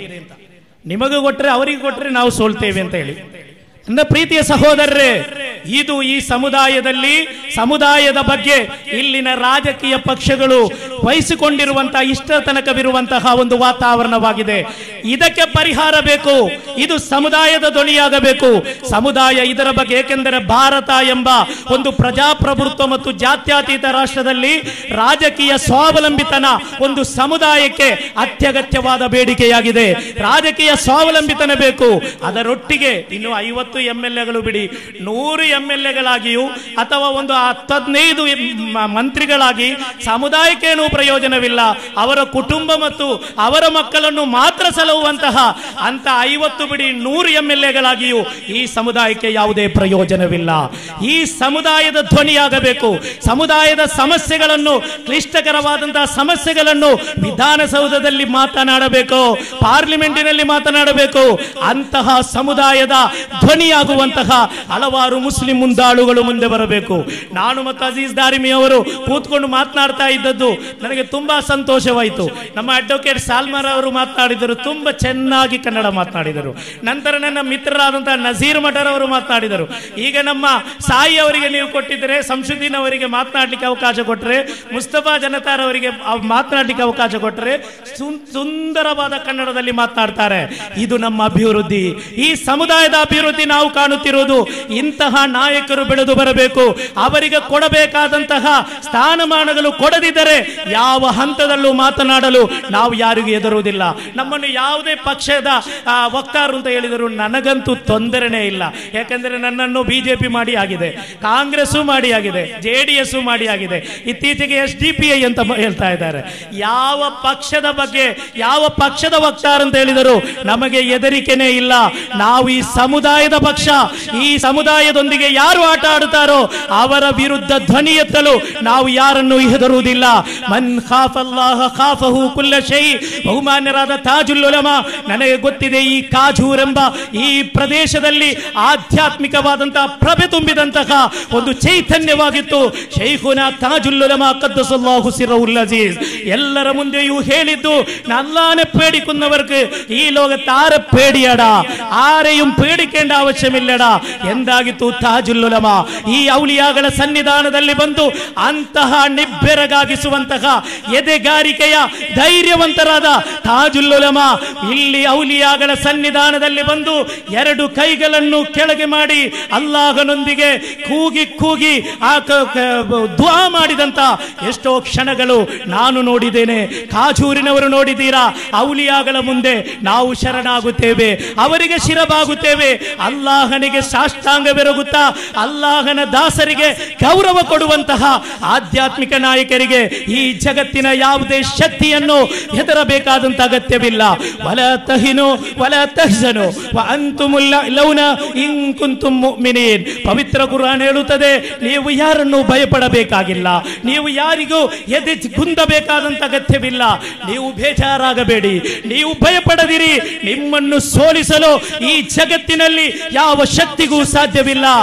ನಿಮಗೆ ಕೊಟ್ರೆ ಅವರಿಗೆ ಕೊಟ್ರೆ ನಾವು ಸೋಲ್ತೇವೆ ಅಂತ ಹೇಳಿ ನನ್ನ ಪ್ರೀತಿಯ ಸಹೋದರರೇ ಇದು ಈ ಸಮುದಾಯದಲ್ಲಿ ಸಮುದಾಯದ ಬಗ್ಗೆ ಇಲ್ಲಿನ ರಾಜಕೀಯ ಪಕ್ಷಗಳು ವಹಿಸಿಕೊಂಡಿರುವಂತಹ ಇಷ್ಟ ತನಕವಿರುವಂತಹ ಒಂದು ವಾತಾವರಣವಾಗಿದೆ ಇದಕ್ಕೆ ಪರಿಹಾರ ಬೇಕು ಇದು ಸಮುದಾಯದ ಧ್ವನಿಯಾಗಬೇಕು ಸಮುದಾಯ ಇದರ ಬಗ್ಗೆ ಏಕೆಂದರೆ ಭಾರತ ಎಂಬ ಒಂದು ಪ್ರಜಾಪ್ರಭುತ್ವ ಮತ್ತು ಜಾತ್ಯತೀತ ರಾಷ್ಟ್ರದಲ್ಲಿ ರಾಜಕೀಯ ಸ್ವಾವಲಂಬಿತನ ಒಂದು ಸಮುದಾಯಕ್ಕೆ ಅತ್ಯಗತ್ಯವಾದ ಬೇಡಿಕೆಯಾಗಿದೆ ರಾಜಕೀಯ ಸ್ವಾವಲಂಬಿತನ ಬೇಕು ಅದರೊಟ್ಟಿಗೆ ಇನ್ನು ಐವತ್ತು ಎಂ ಎಲ್ ಎಗಳು ಬಿಡಿ ನೂರು ಎಂ ಎಲ್ ಎಗಳಾಗಿಯೂ ಅಥವಾ ಒಂದು ಹತ್ತು ಹದಿನೈದು ಮ- ಮಂತ್ರಿಗಳಾಗಿ ಸಮುದಾಯಕ್ಕೇನು ಪ್ರಯೋಜನವಿಲ್ಲ ಅವರ ಕುಟುಂಬ ಮತ್ತು ಅವರ ಮಕ್ಕಳನ್ನು ಮಾತ್ರ ಸಲಹುವಂತಹ ಅಂತ ಐವತ್ತು ಬಿಡಿ ನೂರು ಎಂ ಎಲ್ ಎಗಳಾಗಿಯೂ ಈ ಸಮುದಾಯಕ್ಕೆ ಯಾವುದೇ ಪ್ರಯೋಜನವಿಲ್ಲ ಈ ಸಮುದಾಯದ ಧ್ವನಿಯಾಗಬೇಕು ಸಮುದಾಯದ ಸಮಸ್ಯೆಗಳನ್ನು ಕ್ಲಿಷ್ಟಕರವಾದಂತಹ ಸಮಸ್ಯೆಗಳನ್ನು ವಿಧಾನಸೌಧದಲ್ಲಿ ಮಾತನಾಡಬೇಕು ಪಾರ್ಲಿಮೆಂಟಿನಲ್ಲಿ ಮಾತನಾಡಬೇಕು ಅಂತಹ ಸಮುದಾಯದ ಧ್ವನಿಯಾಗುವಂತಹ ಹಲವಾರು ಮುಸ್ಲಿಂ ಮುಂದಾಳುಗಳು ಮುಂದೆ ಬರಬೇಕು ನಾನು ಮತ್ತು ಅಜೀಜ್ ದಾರಿಮಿ ಅವರು ಕೂತ್ಕೊಂಡು ಮಾತನಾಡ್ತಾ ಇದ್ದದ್ದು ನನಗೆ ತುಂಬಾ ಸಂತೋಷವಾಯಿತು ನಮ್ಮ ಅಡ್ವೊಕೇಟ್ ಸಾಲ್ಮಾರ್ ಅವರು ಮಾತನಾಡಿದರು ತುಂಬಾ ಚೆನ್ನಾಗಿ ಕನ್ನಡ ಮಾತನಾಡಿದರು ನಂತರ ನನ್ನ ಮಿತ್ರರಾದಂತಹ ನಜೀರ್ ಮಠರ್ ಅವರು ಮಾತನಾಡಿದರು ಈಗ ನಮ್ಮ ಸಾಯಿ ಅವರಿಗೆ ನೀವು ಕೊಟ್ಟಿದ್ದರೆ ಸಂಶುದ್ದೀನ್ ಅವರಿಗೆ ಮಾತನಾಡಲಿಕ್ಕೆ ಅವಕಾಶ ಕೊಟ್ಟರೆ ಮುಸ್ತಫಾ ಜನತಾರ್ ಅವರಿಗೆ ಅವ್ ಮಾತನಾಡಲಿಕ್ಕೆ ಅವಕಾಶ ಕೊಟ್ಟರೆ ಸುನ್- ಸುಂದರವಾದ ಕನ್ನಡದಲ್ಲಿ ಮಾತನಾಡ್ತಾರೆ ಇದು ನಮ್ಮ ಅಭಿವೃದ್ಧಿ ಈ ಸಮುದಾಯದ ಅಭಿವೃದ್ಧಿ ನಾವು ಕಾಣುತ್ತಿರುವುದು ಇಂತಹ ನಾಯಕರು ಬೆಳೆದು ಬರಬೇಕು ಅವರಿಗೆ ಕೊಡಬೇಕಾದಂತಹ ಸ್ಥಾನಮಾನಗಳು ಕೊಡದಿದ್ದರೆ ಯಾವ ಹಂತದಲ್ಲೂ ಮಾತನಾಡಲು ನಾವು ಯಾರಿಗೂ ಎದುರುವುದಿಲ್ಲ ನಮ್ಮನ್ನು ಯಾವುದೇ ಪಕ್ಷದ ಆ, ವಕ್ತಾರರು ಅಂತ ಹೇಳಿದರು ನನಗಂತೂ ತೊಂದರೆನೇ ಇಲ್ಲ ಯಾಕಂದ್ರೆ ನನ್ನನ್ನು ಬಿಜೆಪಿ ಮಾಡಿ ಆಗಿದೆ ಕಾಂಗ್ರೆಸ್ಸು ಮಾಡಿ ಆಗಿದೆ ಜೆ ಡಿ ಎಸ್ ಮಾಡಿ ಆಗಿದೆ ಇತ್ತೀಚೆಗೆ ಎಸ್ ಡಿ ಪಿ ಐ ಅಂತ ಮ- ಹೇಳ್ತಾ ಇದ್ದಾರೆ ಯಾವ ಪಕ್ಷದ ಬಗ್ಗೆ ಯಾವ ಪಕ್ಷದ ವಕ್ತಾರ ಅಂತ ಹೇಳಿದರು ನಮಗೆ ಹೆದರಿಕೆನೇ ಇಲ್ಲ ನಾವು ಈ ಸಮುದಾಯದ ಪಕ್ಷ ಈ ಸಮುದಾಯದೊಂದಿಗೆ ಯಾರು ಆಟ ಆಡುತ್ತಾರೋ ಅವರ ವಿರುದ್ಧ ಧ್ವನಿ ಎತ್ತಲು ನಾವು ಯಾರನ್ನು ಹೆದರುವುದಿಲ್ಲ ಮನ್ ಖಾಫಲ್ಲಾಹ ಖಾಫಹು ಕುಲ್ಲ ಶೈ ಬಹುಮಾನ್ಯರಾದ ತಾಜುಲ್ ಉಲಮಾ ನನಗೆ ಗೊತ್ತಿದೆ ಈ ಕಾಜೂರ್ ಎಂಬ ಈ ಪ್ರದೇಶದಲ್ಲಿ ಆಧ್ಯಾತ್ಮಿಕವಾದಂತಹ ಪ್ರಭೆ ತುಂಬಿದಂತಹ ಒಂದು ಚೈತನ್ಯವಾಗಿತ್ತು ಶೈಖುನ ತಾಜುಲ್ ಉಲಮಾ ಕದ್ದಸಲ್ಲಾಹು ಸಿರವುಲ್ ಅಜೀಜ್ ಎಲ್ಲರ ಮುಂದೆಯೂ ಹೇಳಿದ್ದು നല്ലാനെ പേടിക്കുന്നവർക്ക് ഈ ലോകത്ത് ആരെ പേടിയടാ ആരെയും പേടിക്കേണ്ട ആവശ്യമില്ലടാ എന്താಗಿತ್ತು ತಾಜುಲ್ಲುಲಮ ಈ ಔಲಿಯಾಗಳ ಸನ್ನಿಧಾನದಲ್ಲಿ ಬಂದು ಅಂತಹ ನಿಬ್ಬೆರಗಾಗಿಸುವಂತಹ ಎದೆಗಾರಿಕೆಯ ಧೈರ್ಯವಂತರಾದ ತಾಜುಲ್ಲುಲಮ ಇಲ್ಲಿ ಔಲಿಯಾಗಳ ಸನ್ನಿಧಾನದಲ್ಲಿ ಬಂದು ಎರಡು ಕೈಗಳನ್ನು ಕೆಳಗೆ ಮಾಡಿ ಅಲ್ಲಾಹನೊಂದಿಗೆ ಕೂಗಿ ಕೂಗಿ ಆ ಕ- ಕ- ದುಆ ಮಾಡಿದಂತ ಎಷ್ಟೋ ಕ್ಷಣಗಳು ನಾನು ನೋಡಿದ್ದೇನೆ ಕಾಜೂರಿನವರು ನೋಡಿದ್ದೀರಾ ಔಲಿಯಾಗಳ ಮುಂದೆ ನಾವು ಶರಣಾಗುತ್ತೇವೆ ಅವರಿಗೆ ಶಿರಬಾಗುತ್ತೇವೆ ಅಲ್ಲಾಹನಿಗೆ ಸಾಷ್ಟಾಂಗವೆರಗುತ್ತಾ ಅಲ್ಲಾಹನ ದಾಸರಿಗೆ ಗೌರವ ಕೊಡುವಂತಹ ಆಧ್ಯಾತ್ಮಿಕ ನಾಯಕರಿಗೆ ಈ ಜಗತ್ತಿನ ಯಾವುದೇ ಶಕ್ತಿಯನ್ನು ಹೆದರಬೇಕಾದಂತ ಅಗತ್ಯವಿಲ್ಲ ವಲ ತಹಿನು ವಲ ತಹ್ಸನು ವ ಅಂತುಮುಲ್ಲ ಲೌನ ಇನ್ ಕುಂತುಂ ಮುಅ್ಮಿನೀನ್ ಪವಿತ್ರ ಕುರಾನ್ ಹೇಳುತ್ತದೆ ನೀವು ಯಾರನ್ನು ಭಯಪಡಬೇಕಾಗಿಲ್ಲ ನೀವು ಯಾರಿಗೂ ಎದೆ ಕುಂದಬೇಕಾದಂತ ಅಗತ್ಯವಿಲ್ಲ ನೀವು ಬೇಜಾರಾಗಬೇಡಿ ನೀವು ಭಯಪಡದಿರಿ ನಿಮ್ಮನ್ನು ಸೋಲಿಸಲು ಈ ಜಗತ್ತಿನಲ್ಲಿ ಯಾವ ಶಕ್ತಿಗೂ ಸಾಧ್ಯವಿಲ್ಲ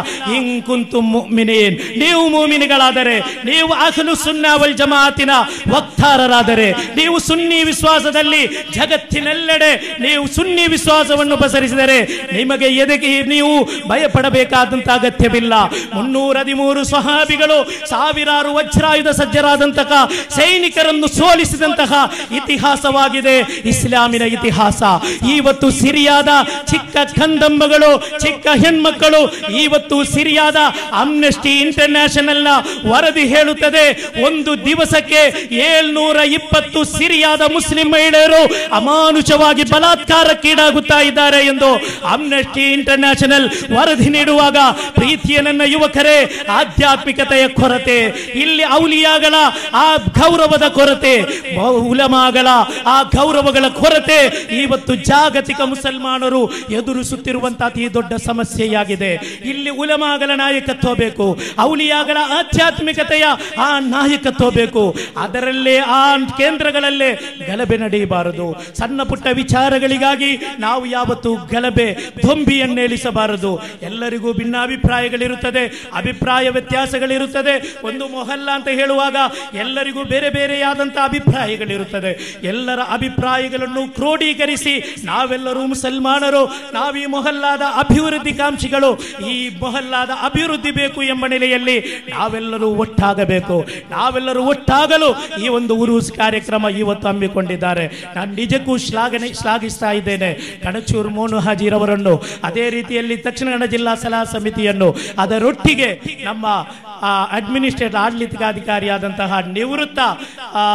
ಇನ್ ಕುಂತುಂ ಮುಅ್ಮಿನೀನ್ ನೀವು ಮೂಮಿನಿಗಳಾದರೆ ನೀವು ಅಹ್ಲು ಸುನ್ನಾ ವಲ್ ಜಮಾತಿನ ವಕ್ತಾರರಾದರೆ ನೀವು ಸುನ್ನಿ ವಿಶ್ವಾಸದಲ್ಲಿ ಜಗತ್ತಿನೆಲ್ಲೆಡೆ ನೀವು ಸುನ್ನಿ ವಿಶ್ವಾಸವನ್ನು ಪಸರಿಸಿದರೆ ನಿಮಗೆ ಎದೆಗೆ ನೀವು ಭಯಪಡಬೇಕಾದಂತ ಅಗತ್ಯವಿಲ್ಲ ಮುನ್ನೂರ ಹದಿಮೂರು ಸ್ವಹಾಬಿಗಳು ಸಾವಿರಾರು ವಜ್ರಾಯುಧ ಸಜ್ಜರಾದಂತಹ ಸೈನಿಕರನ್ನು ಸೋಲಿಸಿದಂತಹ ಇತಿಹಾಸವಾಗಿದೆ ಇಸ್ಲಾಮಿನ ಇತಿಹಾಸ ಇವತ್ತು ಸಿರಿಯಾದ ಚಿಕ್ಕ ಕಂದಮ್ಮಗಳು ಚಿಕ್ಕ ಹೆಣ್ಮಕ್ಕಳು ಇವತ್ತು ಸಿರಿಯಾದ ಅಮ್ನೆಸ್ಟಿ ಇಂಟರ್ನ್ಯಾಷನಲ್ ನ ವರದಿ ಹೇಳುತ್ತದೆ ಒಂದು ದಿವಸಕ್ಕೆ ಏಳ್ನೂರ ಇಪ್ಪತ್ತು ಸಿರಿಯಾದ ಮುಸ್ಲಿಂ ಮಹಿಳೆಯರು ಅಮಾನುಷವಾಗಿ ಬಲಾತ್ಕಾರಕ್ಕೀಡಾಗುತ್ತಾ ಇದ್ದಾರೆ ಎಂದು ಅಮ್ನೆಸ್ಟಿ ಇಂಟರ್ನ್ಯಾಷನಲ್ ವರದಿ ನೀಡುವಾಗ ಪ್ರೀತಿಯ ನನ್ನ ಯುವಕರೇ ಆಧ್ಯಾತ್ಮಿಕತೆಯ ಕೊರತೆ ಇಲ್ಲಿ ಔಲಿಯಾಗಳ ಆ ಗೌರವದ ಕೊರತೆ ಬಹು ಉಲಮಾಗಳ ಆ ಗೌರವಗಳ ಕೊರತೆ ಇವತ್ತು ಜಾಗತಿಕ ಮುಸಲ್ಮಾನರು ಎದುರಿಸುತ್ತಿರುವಂತಹ ಅತಿ ದೊಡ್ಡ ಸಮಸ್ಯೆಯಾಗಿದೆ ಇಲ್ಲಿ ಉಲಮಾಗಳ ನಾಯಕತ್ವ ಬೇಕು ಔಲಿಯಾಗಳ ಆಧ್ಯಾತ್ಮಿಕತೆಯ ಆ ನಾಯಕತ್ವ ಬೇಕು ಅದರಲ್ಲೇ ಆ ಕೇಂದ್ರಗಳಲ್ಲೇ ಗಲಭೆ ನಡೆಯಬಾರದು ಸಣ್ಣ ಪುಟ್ಟ ವಿಚಾರಗಳಿಗಾಗಿ ನಾವು ಯಾವತ್ತು ಗಲಭೆ ಧ್ವಂಬಿಯನ್ನೇಳಿಸಬಾರದು ಎಲ್ಲರಿಗೂ ಭಿನ್ನಾಭಿಪ್ರಾಯಗಳಿರುತ್ತದೆ ಅಭಿಪ್ರಾಯ ವ್ಯತ್ಯಾಸಗಳಿರುತ್ತದೆ ಒಂದು ಮೊಹಲ್ಲ ಅಂತ ಹೇಳುವಾಗ ಎಲ್ಲರಿಗೂ ಬೇರೆ ಬೇರೆಯಾದಂತಹ ಅಭಿಪ್ರಾಯಗಳಿರುತ್ತದೆ ಎಲ್ಲರ ಅಭಿಪ್ರಾಯಗಳನ್ನು ಕ್ರೋಢೀಕರಿಸಿ ನಾವೆಲ್ಲರೂ ಮುಸಲ್ಮಾನರು ನಾವು ಈ ಮೊಹಲ್ಲಾದ ಅಭಿವೃದ್ಧಿ ಕಾಂಕ್ಷಿಗಳು ಈ ಮೊಹಲ್ಲಾದ ಅಭಿವೃದ್ಧಿ ಬೇಕು ಎಂಬ ನೆಲೆಯಲ್ಲಿ ನಾವೆಲ್ಲರೂ ಒಟ್ಟಾಗಬೇಕು ನಾವೆಲ್ಲರೂ ಒಟ್ಟಾಗಲು ಈ ಒಂದು ಉರುಸ್ ಕಾರ್ಯಕ್ರಮ ಇವತ್ತು ಹಮ್ಮಿಕೊಂಡಿದ್ದಾರೆ ನಾನು ನಿಜಕ್ಕೂ ಶ್ಲಾಘನೆ ಶ್ಲಾಘಿಸ್ತಾ ಇದ್ದೇನೆ ಕಣಚೂರು ಮೋನು ಹಾಜಿರವರನ್ನು ಅದೇ ರೀತಿಯಲ್ಲಿ ದಕ್ಷಿಣ ಕನ್ನಡ ಜಿಲ್ಲಾ ಸಲಹಾ ಸಮಿತಿಯನ್ನು ಅದರೊಟ್ಟಿಗೆ ನಮ್ಮ ಅಡ್ಮಿನಿಸ್ಟ್ರೇಟ್ ಆಡಳಿತಾಧಿಕಾರಿಯಾದಂತಹ ನಿವೃತ್ತ ಆ,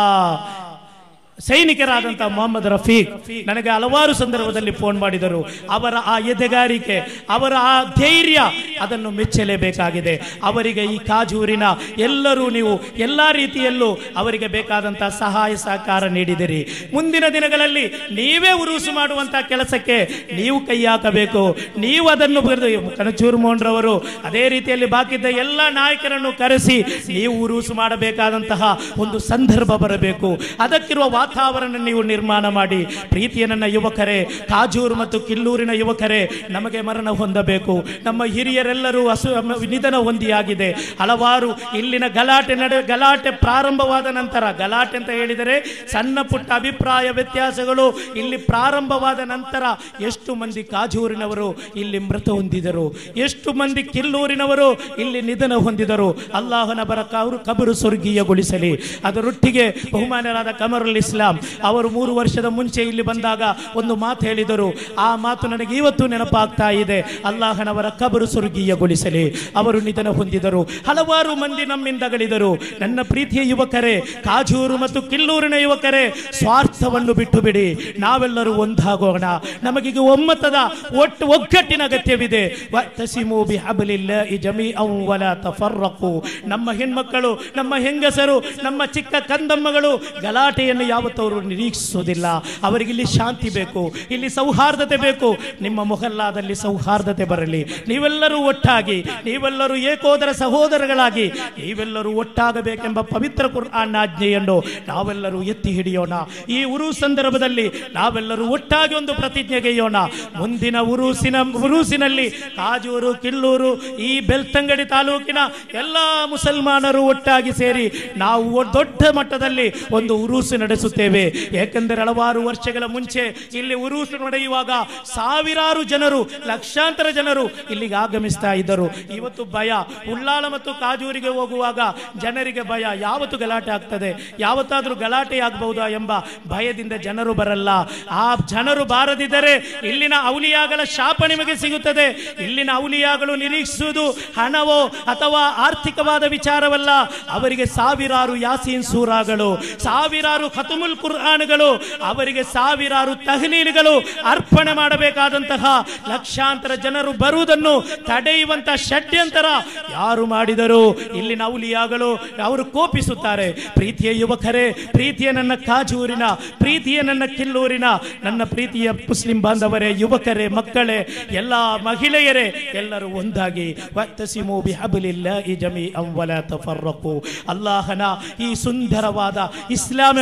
ಸೈನಿಕರಾದಂತಹ ಮೊಹಮ್ಮದ್ ರಫೀಕ್ ನನಗೆ ಹಲವಾರು ಸಂದರ್ಭದಲ್ಲಿ ಫೋನ್ ಮಾಡಿದರು ಅವರ ಆ ಎದೆಗಾರಿಕೆ ಅವರ ಆ ಧೈರ್ಯ ಅದನ್ನು ಮೆಚ್ಚಲೇಬೇಕಾಗಿದೆ ಅವರಿಗೆ ಈ ಕಾಜೂರಿನ ಎಲ್ಲರೂ ನೀವು ಎಲ್ಲ ರೀತಿಯಲ್ಲೂ ಅವರಿಗೆ ಬೇಕಾದಂತಹ ಸಹಾಯ ಸಹಕಾರ ನೀಡಿದಿರಿ ಮುಂದಿನ ದಿನಗಳಲ್ಲಿ ನೀವೇ ಉರುಸು ಮಾಡುವಂತಹ ಕೆಲಸಕ್ಕೆ ನೀವು ಕೈ ಹಾಕಬೇಕು ನೀವು ಅದನ್ನು ಬರೆದು ಕನಚೂರು ಮೋಹನ್ರವರು ಅದೇ ರೀತಿಯಲ್ಲಿ ಬಾಕಿದ್ದ ಎಲ್ಲ ನಾಯಕರನ್ನು ಕರೆಸಿ ನೀವು ಉರುಸು ಮಾಡಬೇಕಾದಂತಹ ಒಂದು ಸಂದರ್ಭ ಬರಬೇಕು ಅದಕ್ಕಿರುವ ವಾತಾವರಣ ನೀವು ನಿರ್ಮಾಣ ಮಾಡಿ ಪ್ರೀತಿಯ ನನ್ನ ಯುವಕರೇ ಕಾಜೂರು ಮತ್ತು ಕಿಲ್ಲೂರಿನ ಯುವಕರೇ ನಮಗೆ ಮರಣ ಹೊಂದಬೇಕು ನಮ್ಮ ಹಿರಿಯರೆಲ್ಲರೂ ಹಸು ನಿಧನ ಹೊಂದಿಯಾಗಿದೆ ಹಲವಾರು ಇಲ್ಲಿನ ಗಲಾಟೆ ನಡೆ ಗಲಾಟೆ ಪ್ರಾರಂಭವಾದ ನಂತರ ಗಲಾಟೆ ಅಂತ ಹೇಳಿದರೆ ಸಣ್ಣ ಪುಟ್ಟ ಅಭಿಪ್ರಾಯ ವ್ಯತ್ಯಾಸಗಳು ಇಲ್ಲಿ ಪ್ರಾರಂಭವಾದ ನಂತರ ಎಷ್ಟು ಮಂದಿ ಕಾಜೂರಿನವರು ಇಲ್ಲಿ ಮೃತ ಹೊಂದಿದರು ಎಷ್ಟು ಮಂದಿ ಕಿಲ್ಲೂರಿನವರು ಇಲ್ಲಿ ನಿಧನ ಹೊಂದಿದರು ಅಲ್ಲಾಹನ ಬರಕ ಅವರು ಕಬರು ಸ್ವರ್ಗೀಯಗೊಳಿಸಲಿ ಅದರೊಟ್ಟಿಗೆ ಬಹುಮಾನರಾದ ಕಮರುಲ್ ಇಸ್ಲಾಂ ಅವರು ಮೂರು ವರ್ಷದ ಮುಂಚೆ ಇಲ್ಲಿ ಬಂದಾಗ ಒಂದು ಮಾತು ಹೇಳಿದರು ಆ ಮಾತು ನನಗೆ ಇವತ್ತು ನೆನಪಾಗ್ತಾ ಇದೆ ಅಲ್ಲಾಹನವರ ಕಬರು ಸ್ವರ್ಗೀಯಗೊಳಿಸಲಿ ಅವರು ನಿಧನ ಹೊಂದಿದರು ಹಲವಾರು ಮಂದಿ ನಮ್ಮಿಂದಗಳಿದರು ನನ್ನ ಪ್ರೀತಿಯ ಯುವಕರೇ ಕಾಜೂರು ಮತ್ತು ಕಿಲ್ಲೂರಿನ ಯುವಕರೇ ಸ್ವಾರ್ಥವನ್ನು ಬಿಟ್ಟು ಬಿಡಿ ನಾವೆಲ್ಲರೂ ಒಂದಾಗೋಣ ನಮಗೀಗ ಒಮ್ಮತದ ಒಟ್ಟು ಒಗ್ಗಟ್ಟಿನ ಅಗತ್ಯವಿದೆ ವತ್ತಸಿಮು ಬಿಹಬಲಿಲ್ಲಾಹಿ ಜಮೀಅನ್ ವಲಾ ತಫರ್ರಕು ನಮ್ಮ ಹೆಣ್ಮಕ್ಕಳು ನಮ್ಮ ಹೆಂಗಸರು ನಮ್ಮ ಚಿಕ್ಕ ಕಂದಮ್ಮಗಳು ಗಲಾಟೆಯನ್ನು ಯಾವತ್ತೂ ಅವರು ನಿರೀಕ್ಷಿಸುವುದಿಲ್ಲ ಅವರಿಗೆ ಇಲ್ಲಿ ಶಾಂತಿ ಬೇಕು ಇಲ್ಲಿ ಸೌಹಾರ್ದತೆ ಬೇಕು ನಿಮ್ಮ ಮೊಹಲ್ಲಾದಲ್ಲಿ ಸೌಹಾರ್ದತೆ ಬರಲಿ ನೀವೆಲ್ಲರೂ ಒಟ್ಟಾಗಿ ನೀವೆಲ್ಲರೂ ಏಕೋದರ ಸಹೋದರಗಳಾಗಿ ನೀವೆಲ್ಲರೂ ಒಟ್ಟಾಗಬೇಕೆಂಬ ಪವಿತ್ರ ಕುರ್ಆನ್ ಆಜ್ಞೆಯನ್ನು ನಾವೆಲ್ಲರೂ ಎತ್ತಿ ಹಿಡಿಯೋಣ ಈ ಉರು ಸಂದರ್ಭದಲ್ಲಿ ನಾವೆಲ್ಲರೂ ಒಟ್ಟಾಗಿ ಒಂದು ಪ್ರತಿಜ್ಞೆಗೆಯೋಣ ಮುಂದಿನ ಉರುಸಿನ ಉರುಸಿನಲ್ಲಿ ಕಾಜೂರು ಕಿಲ್ಲೂರು ಈ ಬೆಳ್ತಂಗಡಿ ತಾಲೂಕಿನ ಎಲ್ಲ ಮುಸಲ್ಮಾನರು ಒಟ್ಟಾಗಿ ಸೇರಿ ನಾವು ಒ- ದೊಡ್ಡ ಮಟ್ಟದಲ್ಲಿ ಒಂದು ಉರುಸು ನಡೆಸುತ್ತೇವೆ ಏಕೆಂದರೆ ಹಲವಾರು ವರ್ಷಗಳ ಮುಂಚೆ ಇಲ್ಲಿ ಉರುಸು ನಡೆಯುವಾಗ ಸಾವಿರಾರು ಜನರು ಲಕ್ಷಾಂತರ ಜನರು ಇಲ್ಲಿಗೆ ಆಗಮಿಸ್ತಾ ಇದ್ದರು ಇವತ್ತು ಭಯ ಉಳ್ಳಾಲ ಮತ್ತು ಕಾಜೂರಿಗೆ ಹೋಗುವಾಗ ಜನರಿಗೆ ಭಯ ಯಾವತ್ತು ಗಲಾಟೆ ಆಗ್ತದೆ ಯಾವತ್ತಾದ್ರೂ ಗಲಾಟೆ ಆಗಬಹುದಾ ಎಂಬ ಭಯದಿಂದ ಜನರು ಬರಲ್ಲ ಆ ಜನರು ಬಾರದಿದ್ದರೆ ಇಲ್ಲಿನ ಔಲಿಯಾಗಳ ಶಾಪ ನಿಮಗೆ ಸಿಗುತ್ತದೆ ಇಲ್ಲಿನ ಔಲಿಯಾಗಳು ನಿರೀಕ್ಷಿಸುವುದು ಹಣವೋ ಅಥವಾ ಆರ್ಥಿಕವಾದ ವಿಚಾರವಲ್ಲ ಅವರಿಗೆ ಸಾವಿರಾರು ಯಾಸೀನ್ ಸೂರಾಗಳು ಸಾವಿರಾರು ಖತುಮುಲ್ ಕುರ್ಆನ್ಗಳು ಅವರಿಗೆ ಸಾವಿರಾರು ತಹಲೀಲ್ಗಳು ಅರ್ಪಣೆ ಮಾಡಬೇಕಾದಂತಹ ಲಕ್ಷಾಂತರ ಜನರು ಬರುವುದನ್ನು ತಡೆಯುವಂತ ಷಡ್ಯಂತರ ಯಾರು ಮಾಡಿದರು ಇಲ್ಲಿನ ಔಲಿಯಾಗಳು ಅವರು ಕೋಪಿಸುತ್ತಾರೆ ಪ್ರೀತಿಯ ಯುವಕರೇ ಪ್ರೀತಿಯ ನನ್ನ ಕಾಜೂರಿನ ಪ್ರೀತಿಯ ನನ್ನ ಕಿಲ್ಲೂರಿನ ನನ್ನ ಪ್ರೀತಿಯ ಮುಸ್ಲಿಂ ಬಾಂಧವರೇ ಯುವಕರೇ ಮಕ್ಕಳೇ ಎಲ್ಲ ಮಹಿಳೆಯರೇ ಎಲ್ಲರೂ ಒಂದಾಗಿ ವತ್ತಸಿಮು ಬಿಹಬಲಿಲ್ಲಾಹಿ ಜಮೀಅನ್ ವಲಾ ತಫರ್ರಕು ಅಲ್ಲಾಹನ ಈ ಸುಂದರವಾದ ಇಸ್ಲಾಂ ಎಂಬ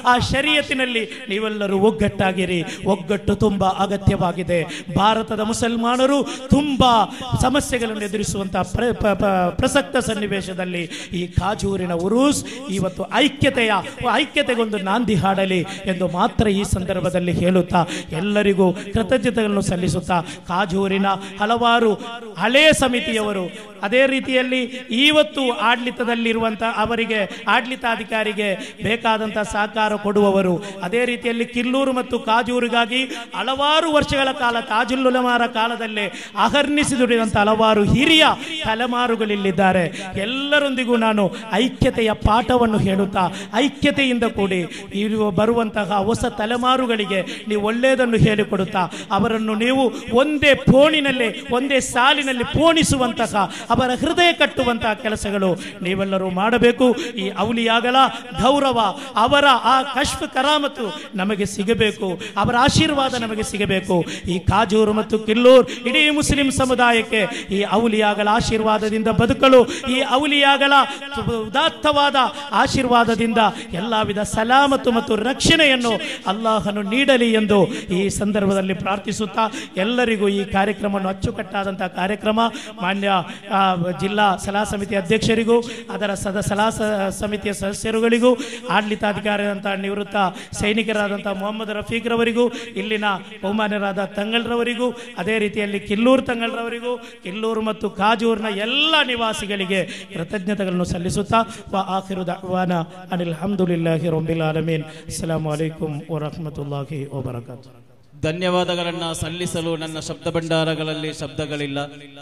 ಆ ಶರೀಯತಿನಲ್ಲಿ ನೀವೆಲ್ಲರೂ ಒಗ್ಗಟ್ಟಾಗಿರಿ ಒಗ್ಗಟ್ಟು ತುಂಬಾ ಅಗತ್ಯವಾಗಿದೆ ಭಾರತದ ಮುಸಲ್ಮಾನರು ತುಂಬಾ ಸಮಸ್ಯೆಗಳನ್ನು ಎದುರಿಸುವಂತಹ ಪ್ರ- ಪ- ಪ- ಪ್ರಸಕ್ತ ಸನ್ನಿವೇಶದಲ್ಲಿ ಈ ಕಾಜೂರಿನ ಉರೂಸ್ ಇವತ್ತು ಐಕ್ಯತೆಯ ಐಕ್ಯತೆಗೊಂದು ನಾಂದಿ ಹಾಡಲಿ ಎಂದು ಮಾತ್ರ ಈ ಸಂದರ್ಭದಲ್ಲಿ ಹೇಳುತ್ತಾ ಎಲ್ಲರಿಗೂ ಕೃತಜ್ಞತೆಗಳನ್ನು ಸಲ್ಲಿಸುತ್ತಾ ಕಾಜೂರಿನ ಹಲವಾರು ಹಳೇ ಸಮಿತಿಯವರು ಅದೇ ರೀತಿಯಲ್ಲಿ ಇವತ್ತು ಆಡಳಿತದಲ್ಲಿರುವಂತಹ ಅವರಿಗೆ ಆಡಳಿತಾಧಿಕಾರಿಗೆ ಬೇಕಾದಂತಹ ಸಹಕಾರ ಕೊಡುವವರು ಅದೇ ರೀತಿಯಲ್ಲಿ ಕಿಲ್ಲೂರು ಮತ್ತು ಕಾಜೂರಿಗಾಗಿ ಹಲವಾರು ವರ್ಷಗಳ ಕಾಲ ತಾಜುಲ್ಲುಲಮಾರ ಕಾಲದಲ್ಲೇ ಅಹರ್ನಿಸಿ ದುಡಿದಂತಹ ಹಲವಾರು ಹಿರಿಯ ತಲೆಮಾರುಗಳಿಲ್ಲಿದ್ದಾರೆ ಎಲ್ಲರೊಂದಿಗೂ ನಾನು ಐಕ್ಯತೆಯ ಪಾಠವನ್ನು ಹೇಳುತ್ತಾ ಐಕ್ಯತೆಯಿಂದ ಕೂಡಿ ಇರುವ ಬರುವಂತಹ ಹೊಸ ತಲೆಮಾರುಗಳಿಗೆ ನೀವು ಒಳ್ಳೆಯದನ್ನು ಹೇಳಿಕೊಡುತ್ತಾ ಅವರನ್ನು ನೀವು ಒಂದೇ ಫೋಣಿನಲ್ಲಿ ಒಂದೇ ಸಾಲಿನಲ್ಲಿ ಪೋಣಿಸುವಂತಹ ಅವರ ಹೃದಯ ಕಟ್ಟುವಂತಹ ಕೆಲಸಗಳು ನೀವೆಲ್ಲರೂ ಮಾಡಬೇಕು ಈ ಔಲಿಯಾಗಲ ಗೌರವ ಅವರ ಆ ಕಶ್ಫ ಕರಾಮತು ನಮಗೆ ಸಿಗಬೇಕು ಅವರ ಆಶೀರ್ವಾದ ನಮಗೆ ಸಿಗಬೇಕು ಈ ಕಾಜೂರು ಮತ್ತು ಕಿಲ್ಲೂರ್ ಇಡೀ ಮುಸ್ಲಿಂ ಸಮುದಾಯಕ್ಕೆ ಈ ಔಲಿಯಾಗಲ ಆಶೀರ್ವಾದದಿಂದ ಬದುಕಲು ಈ ಔಲಿಯಾಗಲ ಉದಾತ್ತವಾದ ಆಶೀರ್ವಾದದಿಂದ ಎಲ್ಲ ವಿಧ ಸಲಾಮತ್ತು ಮತ್ತು ರಕ್ಷಣೆಯನ್ನು ಅಲ್ಲಾಹನು ನೀಡಲಿ ಎಂದು ಈ ಸಂದರ್ಭದಲ್ಲಿ ಪ್ರಾರ್ಥಿಸುತ್ತಾ ಎಲ್ಲರಿಗೂ ಈ ಕಾರ್ಯಕ್ರಮವನ್ನು ಅಚ್ಚುಕಟ್ಟಾದಂತಹ ಕಾರ್ಯಕ್ರಮ ಮಾನ್ಯ ಆ, ಜಿಲ್ಲಾ ಸಲಹಾ ಸಮಿತಿ ಅಧ್ಯಕ್ಷರಿಗೂ ಅದರ ಸದ ಸಲಹಾ ಸ- ಸಮಿತಿಯ ಸದಸ್ಯರುಗಳಿಗೂ ಆಡಳಿತಾಧಿಕಾರಿಯಾದಂತಹ ನಿವೃತ್ತ ಸೈನಿಕರಾದಂತಹ ಮೊಹಮ್ಮದ್ ರಫೀಕ್ ರವರಿಗೂ ಇಲ್ಲಿನ ಬಹುಮಾನ್ಯರಾದ ತಂಗಳ್ರವರಿಗೂ ಅದೇ ರೀತಿಯಲ್ಲಿ ಕಿಲ್ಲೂರು ತಂಗಳ್ರವರಿಗೂ ಕಿಲ್ಲೂರು ಮತ್ತು ಕಾಜೂರಿನ ಎಲ್ಲ ನಿವಾಸಿಗಳಿಗೆ ಕೃತಜ್ಞತೆಗಳನ್ನು ಸಲ್ಲಿಸುತ್ತಾ ವ ಆಖಿರು ದಅವಾನ ಅನಿಲ್ ಹಮ್ದುಲಿಲ್ಲಾಹಿ ರಬ್ಬಿಲ್ ಆಲಮೀನ್ ಅಸ್ಸಲಾಮು ಅಲೈಕುಂ ವರಹಮತುಲ್ಲಾಹಿ ವಬರಕಾತು ಧನ್ಯವಾದಗಳನ್ನ ಸಲ್ಲಿಸಲು ನನ್ನ ಶಬ್ದ ಭಂಡಾರಗಳಲ್ಲಿ ಶಬ್ದಗಳಿಲ್ಲ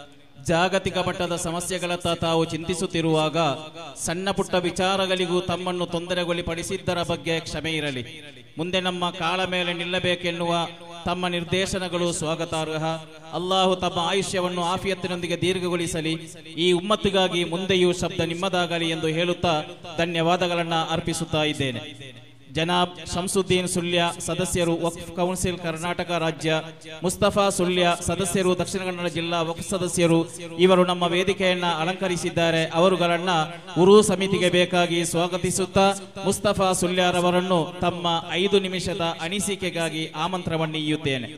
ಜಾಗತಿಕ ಮಟ್ಟದ ಸಮಸ್ಯೆಗಳತ್ತ ತಾವು ಚಿಂತಿಸುತ್ತಿರುವಾಗ ಸಣ್ಣ ಪುಟ್ಟ ವಿಚಾರಗಳಿಗೂ ತಮ್ಮನ್ನು ತೊಂದರೆಗೊಳಿಪಡಿಸಿದ್ದರ ಬಗ್ಗೆ ಕ್ಷಮೆ ಇರಲಿ ಮುಂದೆ ನಮ್ಮ ಕಾಲ ಮೇಲೆ ನಿಲ್ಲಬೇಕೆನ್ನುವ ತಮ್ಮ ನಿರ್ದೇಶನಗಳು ಸ್ವಾಗತಾರ್ಹ ಅಲ್ಲಾಹು ತಮ್ಮ ಆಯುಷ್ಯವನ್ನು ಆಫಿಯತ್ತಿನೊಂದಿಗೆ ದೀರ್ಘಗೊಳಿಸಲಿ ಈ ಉಮ್ಮತ್ತಿಗಾಗಿ ಮುಂದೆಯೂ ಶಬ್ದ ನಿಮ್ಮದಾಗಲಿ ಎಂದು ಹೇಳುತ್ತಾ ಧನ್ಯವಾದಗಳನ್ನ ಅರ್ಪಿಸುತ್ತಾ ಇದ್ದೇನೆ ಜನಾಬ್ ಶಂಸುದ್ದೀನ್ ಸುಲ್ಯ ಸದಸ್ಯರು ವಕ್ಫ್ ಕೌನ್ಸಿಲ್ ಕರ್ನಾಟಕ ರಾಜ್ಯ ಮುಸ್ತಫಾ ಸುಲ್ಯ ಸದಸ್ಯರು ದಕ್ಷಿಣ ಕನ್ನಡ ಜಿಲ್ಲಾ ವಕ್ಫ್ ಸದಸ್ಯರು ಇವರು ನಮ್ಮ ವೇದಿಕೆಯನ್ನ ಅಲಂಕರಿಸಿದ್ದಾರೆ ಅವರುಗಳನ್ನ ಉರು ಸಮಿತಿಗೆ ಬೇಕಾಗಿ ಸ್ವಾಗತಿಸುತ್ತಾ ಮುಸ್ತಫಾ ಸುಲ್ಯರವರನ್ನು ತಮ್ಮ ಐದು ನಿಮಿಷದ ಅನಿಸಿಕೆಗಾಗಿ ಆಮಂತ್ರಣವನ್ನೀಯುತ್ತೇನೆ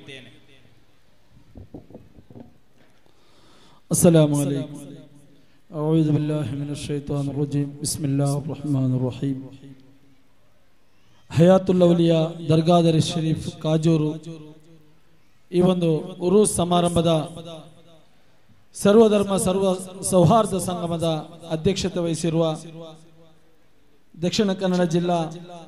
السلام عليكم أعوذ بالله من الشيطان الرجيم بسم الله الرحمن الرحيم ಹಯಾತುಲ್ಲೌಲಿಯ ದರ್ಗಾದರಿ ಶರೀಫ್ ಕಾಜೂರು ಈ ಒಂದು ಉರು ಸಮಾರಂಭದ ಸರ್ವಧರ್ಮ ಸರ್ವ ಸೌಹಾರ್ದ ಸಂಗಮದ ಅಧ್ಯಕ್ಷತೆ ವಹಿಸಿರುವ ದಕ್ಷಿಣ ಕನ್ನಡ ಜಿಲ್ಲಾ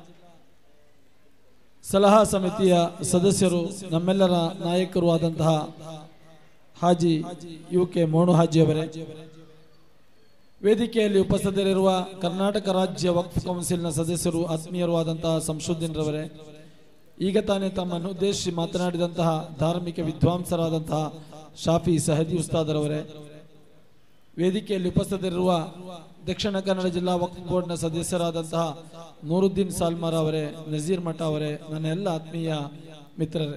ಸಲಹಾ ಸಮಿತಿಯ ಸದಸ್ಯರು ನಮ್ಮೆಲ್ಲರ ನಾಯಕರು ಆದಂತಹ ಹಾಜಿ ಯು ಕೆ ಮೋಣು ಹಾಜಿಯವರೇ ವೇದಿಕೆಯಲ್ಲಿ ಉಪಸ್ಥಿತರಿರುವ ಕರ್ನಾಟಕ ರಾಜ್ಯ ವಕ್ಫ್ ಕೌನ್ಸಿಲ್ನ ಸದಸ್ಯರು ಆತ್ಮೀಯರು ಆದಂತಹ ಸಂಶುದ್ದೀನ್ ರವರೇ ಈಗ ತಾನೇ ತಮ್ಮನ್ನು ಉದ್ದೇಶಿಸಿ ಮಾತನಾಡಿದಂತಹ ಧಾರ್ಮಿಕ ವಿದ್ವಾಂಸರಾದಂತಹ ಶಾಫಿ ಸಹದಿ ಉಸ್ತಾದರವರೇ ವೇದಿಕೆಯಲ್ಲಿ ಉಪಸ್ಥಿತರಿರುವ ದಕ್ಷಿಣ ಕನ್ನಡ ಜಿಲ್ಲಾ ವಕ್ಫ್ ಬೋರ್ಡ್ನ ಸದಸ್ಯರಾದಂತಹ ನೂರುದ್ದೀನ್ ಸಾಲ್ಮಾರ್ ಅವರೇ ನಜೀರ್ ಮಠ ಅವರೇ ನನ್ನ ಎಲ್ಲ ಆತ್ಮೀಯ ಮಿತ್ರರೇ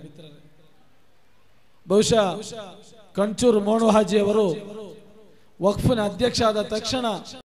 ಬಹುಶಃ ಕಂಚೂರು ಮೋಣು ಹಾಜಿ ಅವರು ವಕ್ಫಿನ ಅಧ್ಯಕ್ಷ ಆದ ತಕ್ಷಣ